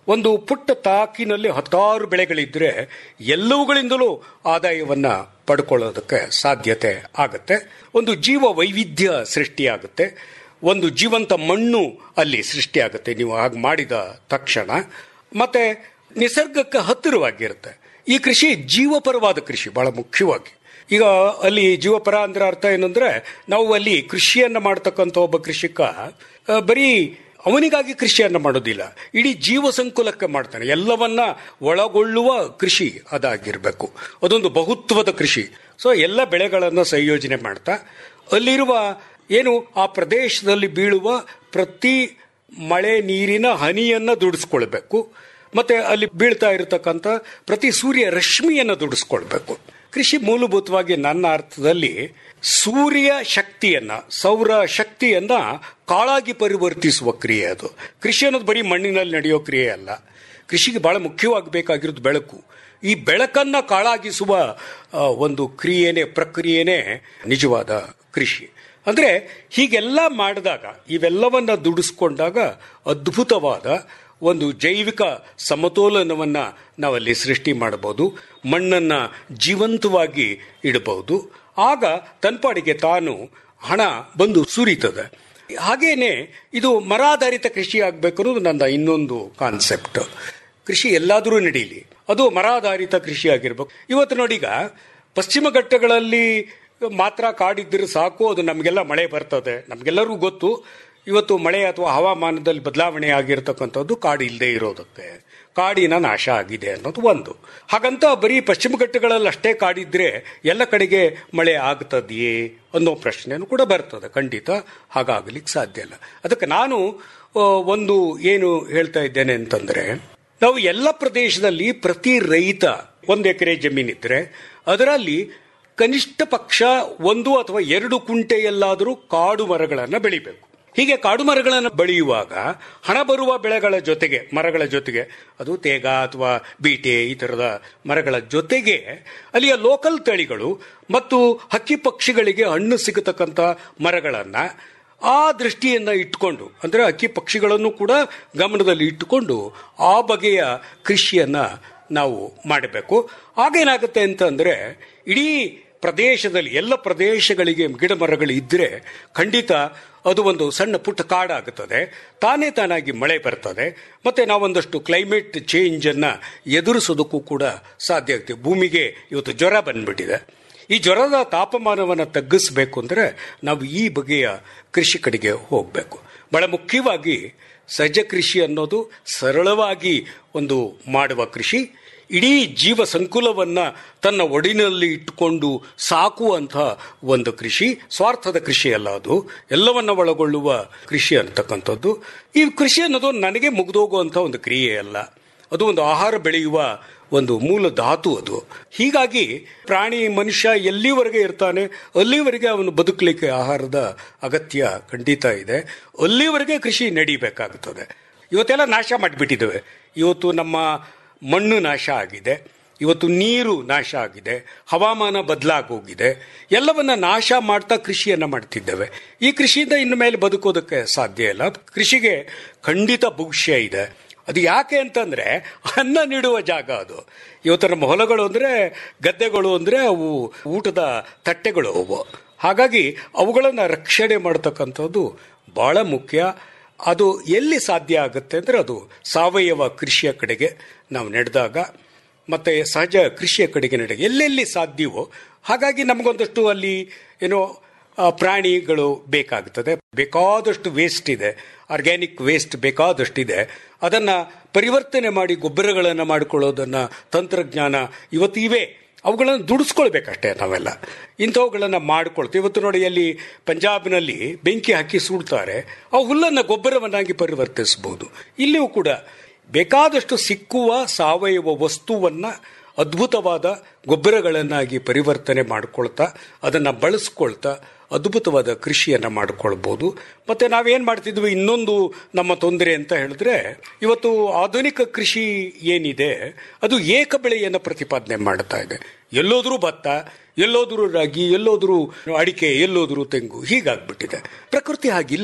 ಒಂದು ಪುಟ್ಟ ತಾಕಿನಲ್ಲಿ ಹತ್ತಾರು ಬೆಳೆಗಳಿದ್ರೆ ಎಲ್ಲವುಗಳಿಂದಲೂ ಆದಾಯವನ್ನ ಪಡ್ಕೊಳ್ಳೋದಕ್ಕೆ ಸಾಧ್ಯತೆ ಆಗುತ್ತೆ ಒಂದು ಜೀವ ವೈವಿಧ್ಯ ಸೃಷ್ಟಿಯಾಗುತ್ತೆ ಒಂದು ಜೀವಂತ ಮಣ್ಣು ಅಲ್ಲಿ ಸೃಷ್ಟಿಯಾಗುತ್ತೆ ನೀವು ಹಾಗೆ ಮಾಡಿದ ತಕ್ಷಣ ಮತ್ತೆ ನಿಸರ್ಗಕ್ಕೆ ಹತ್ತಿರವಾಗಿರುತ್ತೆ ಈ ಕೃಷಿ ಜೀವಪರವಾದ ಕೃಷಿ ಬಹಳ ಮುಖ್ಯವಾಗಿ ಈಗ ಅಲ್ಲಿ ಜೀವಪರ ಅಂದ್ರೆ ಅರ್ಥ ಏನಂದ್ರೆ ನಾವು ಅಲ್ಲಿ ಕೃಷಿಯನ್ನ ಮಾಡ್ತಕ್ಕಂಥ ಒಬ್ಬ ಕೃಷಿಕ ಆ, ಬರೀ ಅವನಿಗಾಗಿ ಕೃಷಿಯನ್ನ ಮಾಡೋದಿಲ್ಲ ಇಡೀ ಜೀವ ಸಂಕುಲಕ್ಕೆ ಮಾಡ್ತಾನೆ ಎಲ್ಲವನ್ನ ಒಳಗೊಳ್ಳುವ ಕೃಷಿ ಅದಾಗಿರ್ಬೇಕು ಅದೊಂದು ಬಹುತ್ವದ ಕೃಷಿ ಸೊ ಎಲ್ಲ ಬೆಳೆಗಳನ್ನ ಸಂಯೋಜನೆ ಮಾಡ್ತಾ ಅಲ್ಲಿರುವ ಏನು ಆ ಪ್ರದೇಶದಲ್ಲಿ ಬೀಳುವ ಪ್ರತಿ ಮಳೆ ನೀರಿನ ಹನಿಯನ್ನ ದುಡಿಸ್ಕೊಳ್ಬೇಕು ಮತ್ತೆ ಅಲ್ಲಿ ಬೀಳ್ತಾ ಇರತಕ್ಕಂಥ ಪ್ರತಿ ಸೂರ್ಯ ರಶ್ಮಿಯನ್ನ ದುಡಿಸ್ಕೊಳ್ಬೇಕು ಕೃಷಿ ಮೂಲಭೂತವಾಗಿ ನನ್ನ ಅರ್ಥದಲ್ಲಿ ಸೂರ್ಯ ಶಕ್ತಿಯನ್ನ ಸೌರ ಶಕ್ತಿಯನ್ನ ಕಾಳಾಗಿ ಪರಿವರ್ತಿಸುವ ಕ್ರಿಯೆ ಅದು ಕೃಷಿ ಅನ್ನೋದು ಬರೀ ಮಣ್ಣಿನಲ್ಲಿ ನಡೆಯೋ ಕ್ರಿಯೆ ಅಲ್ಲ ಕೃಷಿಗೆ ಬಹಳ ಮುಖ್ಯವಾಗಿ ಬೇಕಾಗಿರೋದು ಬೆಳಕು ಈ ಬೆಳಕನ್ನ ಕಾಳಾಗಿಸುವ ಆ, ಒಂದು ಕ್ರಿಯೆನೇ ಪ್ರಕ್ರಿಯೆನೇ ನಿಜವಾದ ಕೃಷಿ ಅಂದ್ರೆ ಹೀಗೆಲ್ಲ ಮಾಡಿದಾಗ ಇವೆಲ್ಲವನ್ನ ದುಡಿಸ್ಕೊಂಡಾಗ ಅದ್ಭುತವಾದ ಒಂದು ಜೈವಿಕ ಸಮತೋಲನವನ್ನ ನಾವಲ್ಲಿ ಸೃಷ್ಟಿ ಮಾಡಬಹುದು ಮಣ್ಣನ್ನ ಜೀವಂತವಾಗಿ ಇಡಬಹುದು ಆಗ ತನ್ಪಾಡಿಗೆ ತಾನು ಹಣ ಬಂದು ಸುರಿತದೆ ಹಾಗೇನೆ ಇದು ಮರಾಧಾರಿತ ಕೃಷಿ ಆಗ್ಬೇಕು ಅನ್ನೋದು ನನ್ನ ಇನ್ನೊಂದು ಕಾನ್ಸೆಪ್ಟ್ ಕೃಷಿ ಎಲ್ಲಾದರೂ ನಡೀಲಿ ಅದು ಮರಾಧಾರಿತ ಕೃಷಿ ಆಗಿರ್ಬೇಕು ಇವತ್ತು ನೋಡೀಗ ಪಶ್ಚಿಮ ಘಟ್ಟಗಳಲ್ಲಿ ಮಾತ್ರ ಕಾಡಿದ್ರೆ ಸಾಕು ಅದು ನಮಗೆಲ್ಲ ಮಳೆ ಬರ್ತದೆ ನಮಗೆಲ್ಲರಿಗೂ ಗೊತ್ತು ಇವತ್ತು ಮಳೆ ಅಥವಾ ಹವಾಮಾನದಲ್ಲಿ ಬದಲಾವಣೆ ಆಗಿರತಕ್ಕಂಥದ್ದು ಕಾಡು ಇಲ್ಲದೆ ಇರೋದಕ್ಕೆ ಕಾಡಿನ ನಾಶ ಆಗಿದೆ ಅನ್ನೋದು ಒಂದು ಹಾಗಂತ ಬರೀ ಪಶ್ಚಿಮ ಘಟ್ಟಗಳಲ್ಲಿ ಅಷ್ಟೇ ಕಾಡಿದ್ರೆ ಎಲ್ಲ ಕಡೆಗೆ ಮಳೆ ಆಗ್ತದೆಯೇ ಅನ್ನೋ ಪ್ರಶ್ನೆನೂ ಕೂಡ ಬರ್ತದೆ ಖಂಡಿತ ಹಾಗಾಗ್ಲಿಕ್ಕೆ ಸಾಧ್ಯ ಇಲ್ಲ ಅದಕ್ಕೆ ನಾನು ಆ, ಒಂದು ಏನು ಹೇಳ್ತಾ ಇದ್ದೇನೆ ಅಂತಂದ್ರೆ ನಾವು ಎಲ್ಲ ಪ್ರದೇಶದಲ್ಲಿ ಪ್ರತಿ ರೈತ ಒಂದು ಎಕರೆ ಜಮೀನಿದ್ರೆ ಅದರಲ್ಲಿ ಕನಿಷ್ಠ ಪಕ್ಷ ಒಂದು ಅಥವಾ ಎರಡು ಕುಂಟೆಯಲ್ಲಾದರೂ ಕಾಡು ಮರಗಳನ್ನು ಬೆಳಿಬೇಕು ಹೀಗೆ ಕಾಡು ಮರಗಳನ್ನು ಬೆಳೆಯುವಾಗ ಹಣ ಬರುವ ಬೆಳೆಗಳ ಜೊತೆಗೆ ಮರಗಳ ಜೊತೆಗೆ ಅದು ತೇಗ ಅಥವಾ ಬೀಟೆ ಈ ಥರದ ಮರಗಳ ಜೊತೆಗೆ ಅಲ್ಲಿಯ ಲೋಕಲ್ ತಳಿಗಳು ಮತ್ತು ಹಕ್ಕಿ ಪಕ್ಷಿಗಳಿಗೆ ಹಣ್ಣು ಸಿಗತಕ್ಕಂಥ ಮರಗಳನ್ನು ಆ ದೃಷ್ಟಿಯನ್ನ ಇಟ್ಕೊಂಡು ಅಂದ್ರೆ ಅಕ್ಕಿ ಪಕ್ಷಿಗಳನ್ನು ಕೂಡ ಗಮನದಲ್ಲಿ ಇಟ್ಟುಕೊಂಡು ಆ ಬಗೆಯ ಕೃಷಿಯನ್ನ ನಾವು ಮಾಡಬೇಕು ಆಗೇನಾಗುತ್ತೆ ಅಂತಂದ್ರೆ ಇಡೀ ಪ್ರದೇಶದಲ್ಲಿ ಎಲ್ಲ ಪ್ರದೇಶಗಳಿಗೆ ಗಿಡ ಮರಗಳು ಇದ್ರೆ ಖಂಡಿತ ಅದು ಒಂದು ಸಣ್ಣ ಪುಟ್ಟ ಕಾಡಾಗುತ್ತದೆ ತಾನೇ ತಾನಾಗಿ ಮಳೆ ಬರ್ತದೆ ಮತ್ತೆ ನಾವೊಂದಷ್ಟು ಕ್ಲೈಮೇಟ್ ಚೇಂಜ್ ಅನ್ನ ಎದುರಿಸೋದಕ್ಕೂ ಕೂಡ ಸಾಧ್ಯ ಆಗುತ್ತೆ ಭೂಮಿಗೆ ಇವತ್ತು ಜ್ವರ ಬಂದ್ಬಿಟ್ಟಿದೆ ಈ ಜ್ವರದ ತಾಪಮಾನವನ್ನು ತಗ್ಗಿಸಬೇಕು ಅಂದರೆ ನಾವು ಈ ಬಗೆಯ ಕೃಷಿ ಕಡೆಗೆ ಹೋಗಬೇಕು ಬಹಳ ಮುಖ್ಯವಾಗಿ ಸಹಜ ಕೃಷಿ ಅನ್ನೋದು ಸರಳವಾಗಿ ಒಂದು ಮಾಡುವ ಕೃಷಿ ಇಡೀ ಜೀವ ಸಂಕುಲವನ್ನ ತನ್ನ ಒಡಿನಲ್ಲಿ ಇಟ್ಟುಕೊಂಡು ಸಾಕುವಂಥ ಒಂದು ಕೃಷಿ ಸ್ವಾರ್ಥದ ಕೃಷಿ ಅಲ್ಲ ಅದು ಎಲ್ಲವನ್ನ ಒಳಗೊಳ್ಳುವ ಕೃಷಿ ಅಂತಕ್ಕಂಥದ್ದು ಈ ಕೃಷಿ ಅನ್ನೋದು ನನಗೆ ಮುಗಿದೋಗುವಂಥ ಒಂದು ಕ್ರಿಯೆ ಅಲ್ಲ ಅದು ಒಂದು ಆಹಾರ ಬೆಳೆಯುವ ಒಂದು ಮೂಲ ಧಾತು ಅದು ಹೀಗಾಗಿ ಪ್ರಾಣಿ ಮನುಷ್ಯ ಎಲ್ಲಿವರೆಗೆ ಇರ್ತಾನೆ ಅಲ್ಲಿವರೆಗೆ ಅವನು ಬದುಕಲಿಕ್ಕೆ ಆಹಾರದ ಅಗತ್ಯ ಖಂಡಿತ ಇದೆ ಅಲ್ಲಿವರೆಗೆ ಕೃಷಿ ನಡೀಬೇಕಾಗುತ್ತದೆ ಇವತ್ತೆಲ್ಲ ನಾಶ ಮಾಡಿಬಿಟ್ಟಿದ್ದೇವೆ ಇವತ್ತು ನಮ್ಮ ಮಣ್ಣು ನಾಶ ಆಗಿದೆ ಇವತ್ತು ನೀರು ನಾಶ ಆಗಿದೆ ಹವಾಮಾನ ಬದಲಾಗೋಗಿದೆ ಎಲ್ಲವನ್ನ ನಾಶ ಮಾಡ್ತಾ ಕೃಷಿಯನ್ನ ಮಾಡ್ತಿದ್ದೇವೆ ಈ ಕೃಷಿಯಿಂದ ಇನ್ನು ಮೇಲೆ ಬದುಕೋದಕ್ಕೆ ಸಾಧ್ಯ ಇಲ್ಲ ಕೃಷಿಗೆ ಖಂಡಿತ ಭವಿಷ್ಯ ಇದೆ ಅದು ಯಾಕೆ ಅಂತಂದ್ರೆ ಅನ್ನ ನೀಡುವ ಜಾಗ ಅದು ಇವತ್ತು ನಮ್ಮ ಹೊಲಗಳು ಅಂದ್ರೆ ಗದ್ದೆಗಳು ಅಂದ್ರೆ ಅವು ಊಟದ ತಟ್ಟೆಗಳು ಅವು ಹಾಗಾಗಿ ಅವುಗಳನ್ನು ರಕ್ಷಣೆ ಮಾಡತಕ್ಕಂಥದ್ದು ಬಹಳ ಮುಖ್ಯ ಅದು ಎಲ್ಲಿ ಸಾಧ್ಯ ಆಗುತ್ತೆ ಅಂದ್ರೆ ಅದು ಸಾವಯವ ಕೃಷಿಯ ಕಡೆಗೆ ನಾವು ನಡೆದಾಗ ಮತ್ತೆ ಸಹಜ ಕೃಷಿಯ ಕಡೆಗೆ ನಡೆಗೆ ಎಲ್ಲೆಲ್ಲಿ ಸಾಧ್ಯವೋ ಹಾಗಾಗಿ ನಮಗೊಂದಷ್ಟು ಅಲ್ಲಿ ಏನೋ ಆ, ಪ್ರಾಣಿಗಳು ಬೇಕಾಗುತ್ತದೆ ಬೇಕಾದಷ್ಟು ವೇಸ್ಟ್ ಇದೆ ಆರ್ಗ್ಯಾನಿಕ್ ವೇಸ್ಟ್ ಬೇಕಾದಷ್ಟಿದೆ ಅದನ್ನ ಪರಿವರ್ತನೆ ಮಾಡಿ ಗೊಬ್ಬರಗಳನ್ನು ಮಾಡಿಕೊಳ್ಳೋದನ್ನ ತಂತ್ರಜ್ಞಾನ ಇವತ್ತು ಇವೆ ಅವುಗಳನ್ನು ದುಡಿಸ್ಕೊಳ್ಬೇಕಷ್ಟೇ ನಾವೆಲ್ಲ ಇಂಥವುಗಳನ್ನು ಮಾಡ್ಕೊಳ್ತೀವಿ ಇವತ್ತು ನೋಡಿ ಅಲ್ಲಿ ಪಂಜಾಬ್ನಲ್ಲಿ ಬೆಂಕಿ ಹಾಕಿ ಸುಡ್ತಾರೆ ಆ ಹುಲ್ಲನ್ನು ಗೊಬ್ಬರವನ್ನಾಗಿ ಪರಿವರ್ತಿಸಬಹುದು ಇಲ್ಲಿಯೂ ಕೂಡ ಬೇಕಾದಷ್ಟು ಸಿಕ್ಕುವ ಸಾವಯವ ವಸ್ತುವನ್ನ ಅದ್ಭುತವಾದ ಗೊಬ್ಬರಗಳನ್ನಾಗಿ ಪರಿವರ್ತನೆ ಮಾಡ್ಕೊಳ್ತಾ ಅದನ್ನು ಬಳಸ್ಕೊಳ್ತಾ ಅದ್ಭುತವಾದ ಕೃಷಿಯನ್ನು ಮಾಡ್ಕೊಳ್ಬೋದು ಮತ್ತೆ ನಾವೇನು ಮಾಡ್ತಿದ್ವಿ ಇನ್ನೊಂದು ನಮ್ಮ ತೊಂದರೆ ಅಂತ ಹೇಳಿದ್ರೆ ಇವತ್ತು ಆಧುನಿಕ ಕೃಷಿ ಏನಿದೆ ಅದು ಏಕ ಬೆಳೆಯನ್ನು ಪ್ರತಿಪಾದನೆ ಮಾಡ್ತಾ ಇದೆ ಎಲ್ಲೋದ್ರೂ ಭತ್ತ ಎಲ್ಲೋದ್ರೂ ರಾಗಿ ಎಲ್ಲೋದ್ರೂ ಅಡಿಕೆ ಎಲ್ಲೋದ್ರೂ ತೆಂಗು ಹೀಗಾಗ್ಬಿಟ್ಟಿದೆ ಪ್ರಕೃತಿ ಹಾಗಿಲ್ಲ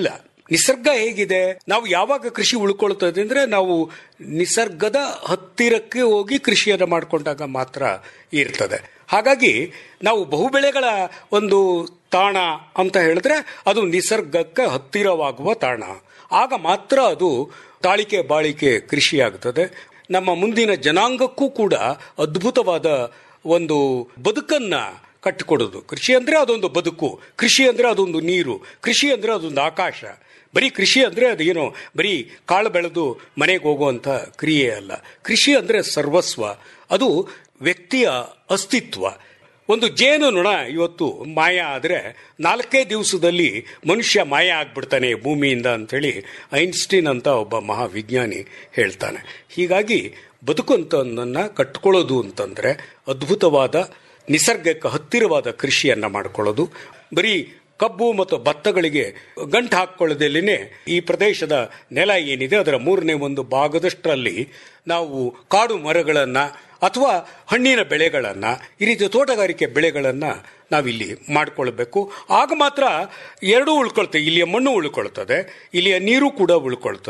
ನಿಸರ್ಗ ಹೇಗಿದೆ ನಾವು ಯಾವಾಗ ಕೃಷಿ ಉಳ್ಕೊಳ್ತದೆ ಅಂದ್ರೆ ನಾವು ನಿಸರ್ಗದ ಹತ್ತಿರಕ್ಕೆ ಹೋಗಿ ಕೃಷಿಯನ್ನು ಮಾಡಿಕೊಂಡಾಗ ಮಾತ್ರ ಇರ್ತದೆ ಹಾಗಾಗಿ ನಾವು ಬಹುಬೆಳೆಗಳ ಒಂದು ತಾಣ ಅಂತ ಹೇಳಿದ್ರೆ ಅದು ನಿಸರ್ಗಕ್ಕೆ ಹತ್ತಿರವಾಗುವ ತಾಣ ಆಗ ಮಾತ್ರ ಅದು ತಾಳಿಕೆ ಬಾಳಿಕೆ ಕೃಷಿಯಾಗುತ್ತದೆ ನಮ್ಮ ಮುಂದಿನ ಜನಾಂಗಕ್ಕೂ ಕೂಡ ಅದ್ಭುತವಾದ ಒಂದು ಬದುಕನ್ನ ಕಟ್ಟಿಕೊಡೋದು ಕೃಷಿ ಅಂದ್ರೆ ಅದೊಂದು ಬದುಕು ಕೃಷಿ ಅಂದ್ರೆ ಅದೊಂದು ನೀರು ಕೃಷಿ ಅಂದ್ರೆ ಅದೊಂದು ಆಕಾಶ ಬರೀ ಕೃಷಿ ಅಂದ್ರೆ ಅದೇನೋ ಬರೀ ಕಾಳು ಬೆಳೆದು ಮನೆಗೆ ಹೋಗುವಂತ ಕ್ರಿಯೆ ಅಲ್ಲ ಕೃಷಿ ಅಂದ್ರೆ ಸರ್ವಸ್ವ ಅದು ವ್ಯಕ್ತಿಯ ಅಸ್ತಿತ್ವ ಒಂದು ಜೇನು ನೊಣ ಇವತ್ತು ಮಾಯ ಆದರೆ ನಾಲ್ಕೇ ದಿವಸದಲ್ಲಿ ಮನುಷ್ಯ ಮಾಯ ಆಗ್ಬಿಡ್ತಾನೆ ಭೂಮಿಯಿಂದ ಅಂಥೇಳಿ ಐನ್ಸ್ಟೀನ್ ಅಂತ ಒಬ್ಬ ಮಹಾವಿಜ್ಞಾನಿ ಹೇಳ್ತಾನೆ ಹೀಗಾಗಿ ಬದುಕುಂತನ್ನ ಕಟ್ಕೊಳ್ಳೋದು ಅಂತಂದ್ರೆ ಅದ್ಭುತವಾದ ನಿಸರ್ಗಕ್ಕೆ ಹತ್ತಿರವಾದ ಕೃಷಿಯನ್ನ ಮಾಡ್ಕೊಳ್ಳೋದು ಬರೀ ಕಬ್ಬು ಮತ್ತು ಭತ್ತಗಳಿಗೆ ಗಂಟು ಹಾಕೊಳ್ಳೋದಲ್ಲಿನೇ ಈ ಪ್ರದೇಶದ ನೆಲ ಏನಿದೆ ಅದರ ಮೂರನೇ ಒಂದು ಭಾಗದಷ್ಟರಲ್ಲಿ ನಾವು ಕಾಡು ಮರಗಳನ್ನು ಅಥವಾ ಹಣ್ಣಿನ ಬೆಳೆಗಳನ್ನು ಈ ರೀತಿಯ ತೋಟಗಾರಿಕೆ ಬೆಳೆಗಳನ್ನು ನಾವಿಲ್ಲಿ ಮಾಡಿಕೊಳ್ಬೇಕು ಆಗ ಮಾತ್ರ ಎರಡೂ ಉಳ್ಕೊಳ್ತದೆ ಇಲ್ಲಿಯ ಮಣ್ಣು ಉಳ್ಕೊಳ್ತದೆ ಇಲ್ಲಿಯ ನೀರು ಕೂಡ ಉಳ್ಕೊಳ್ತದೆ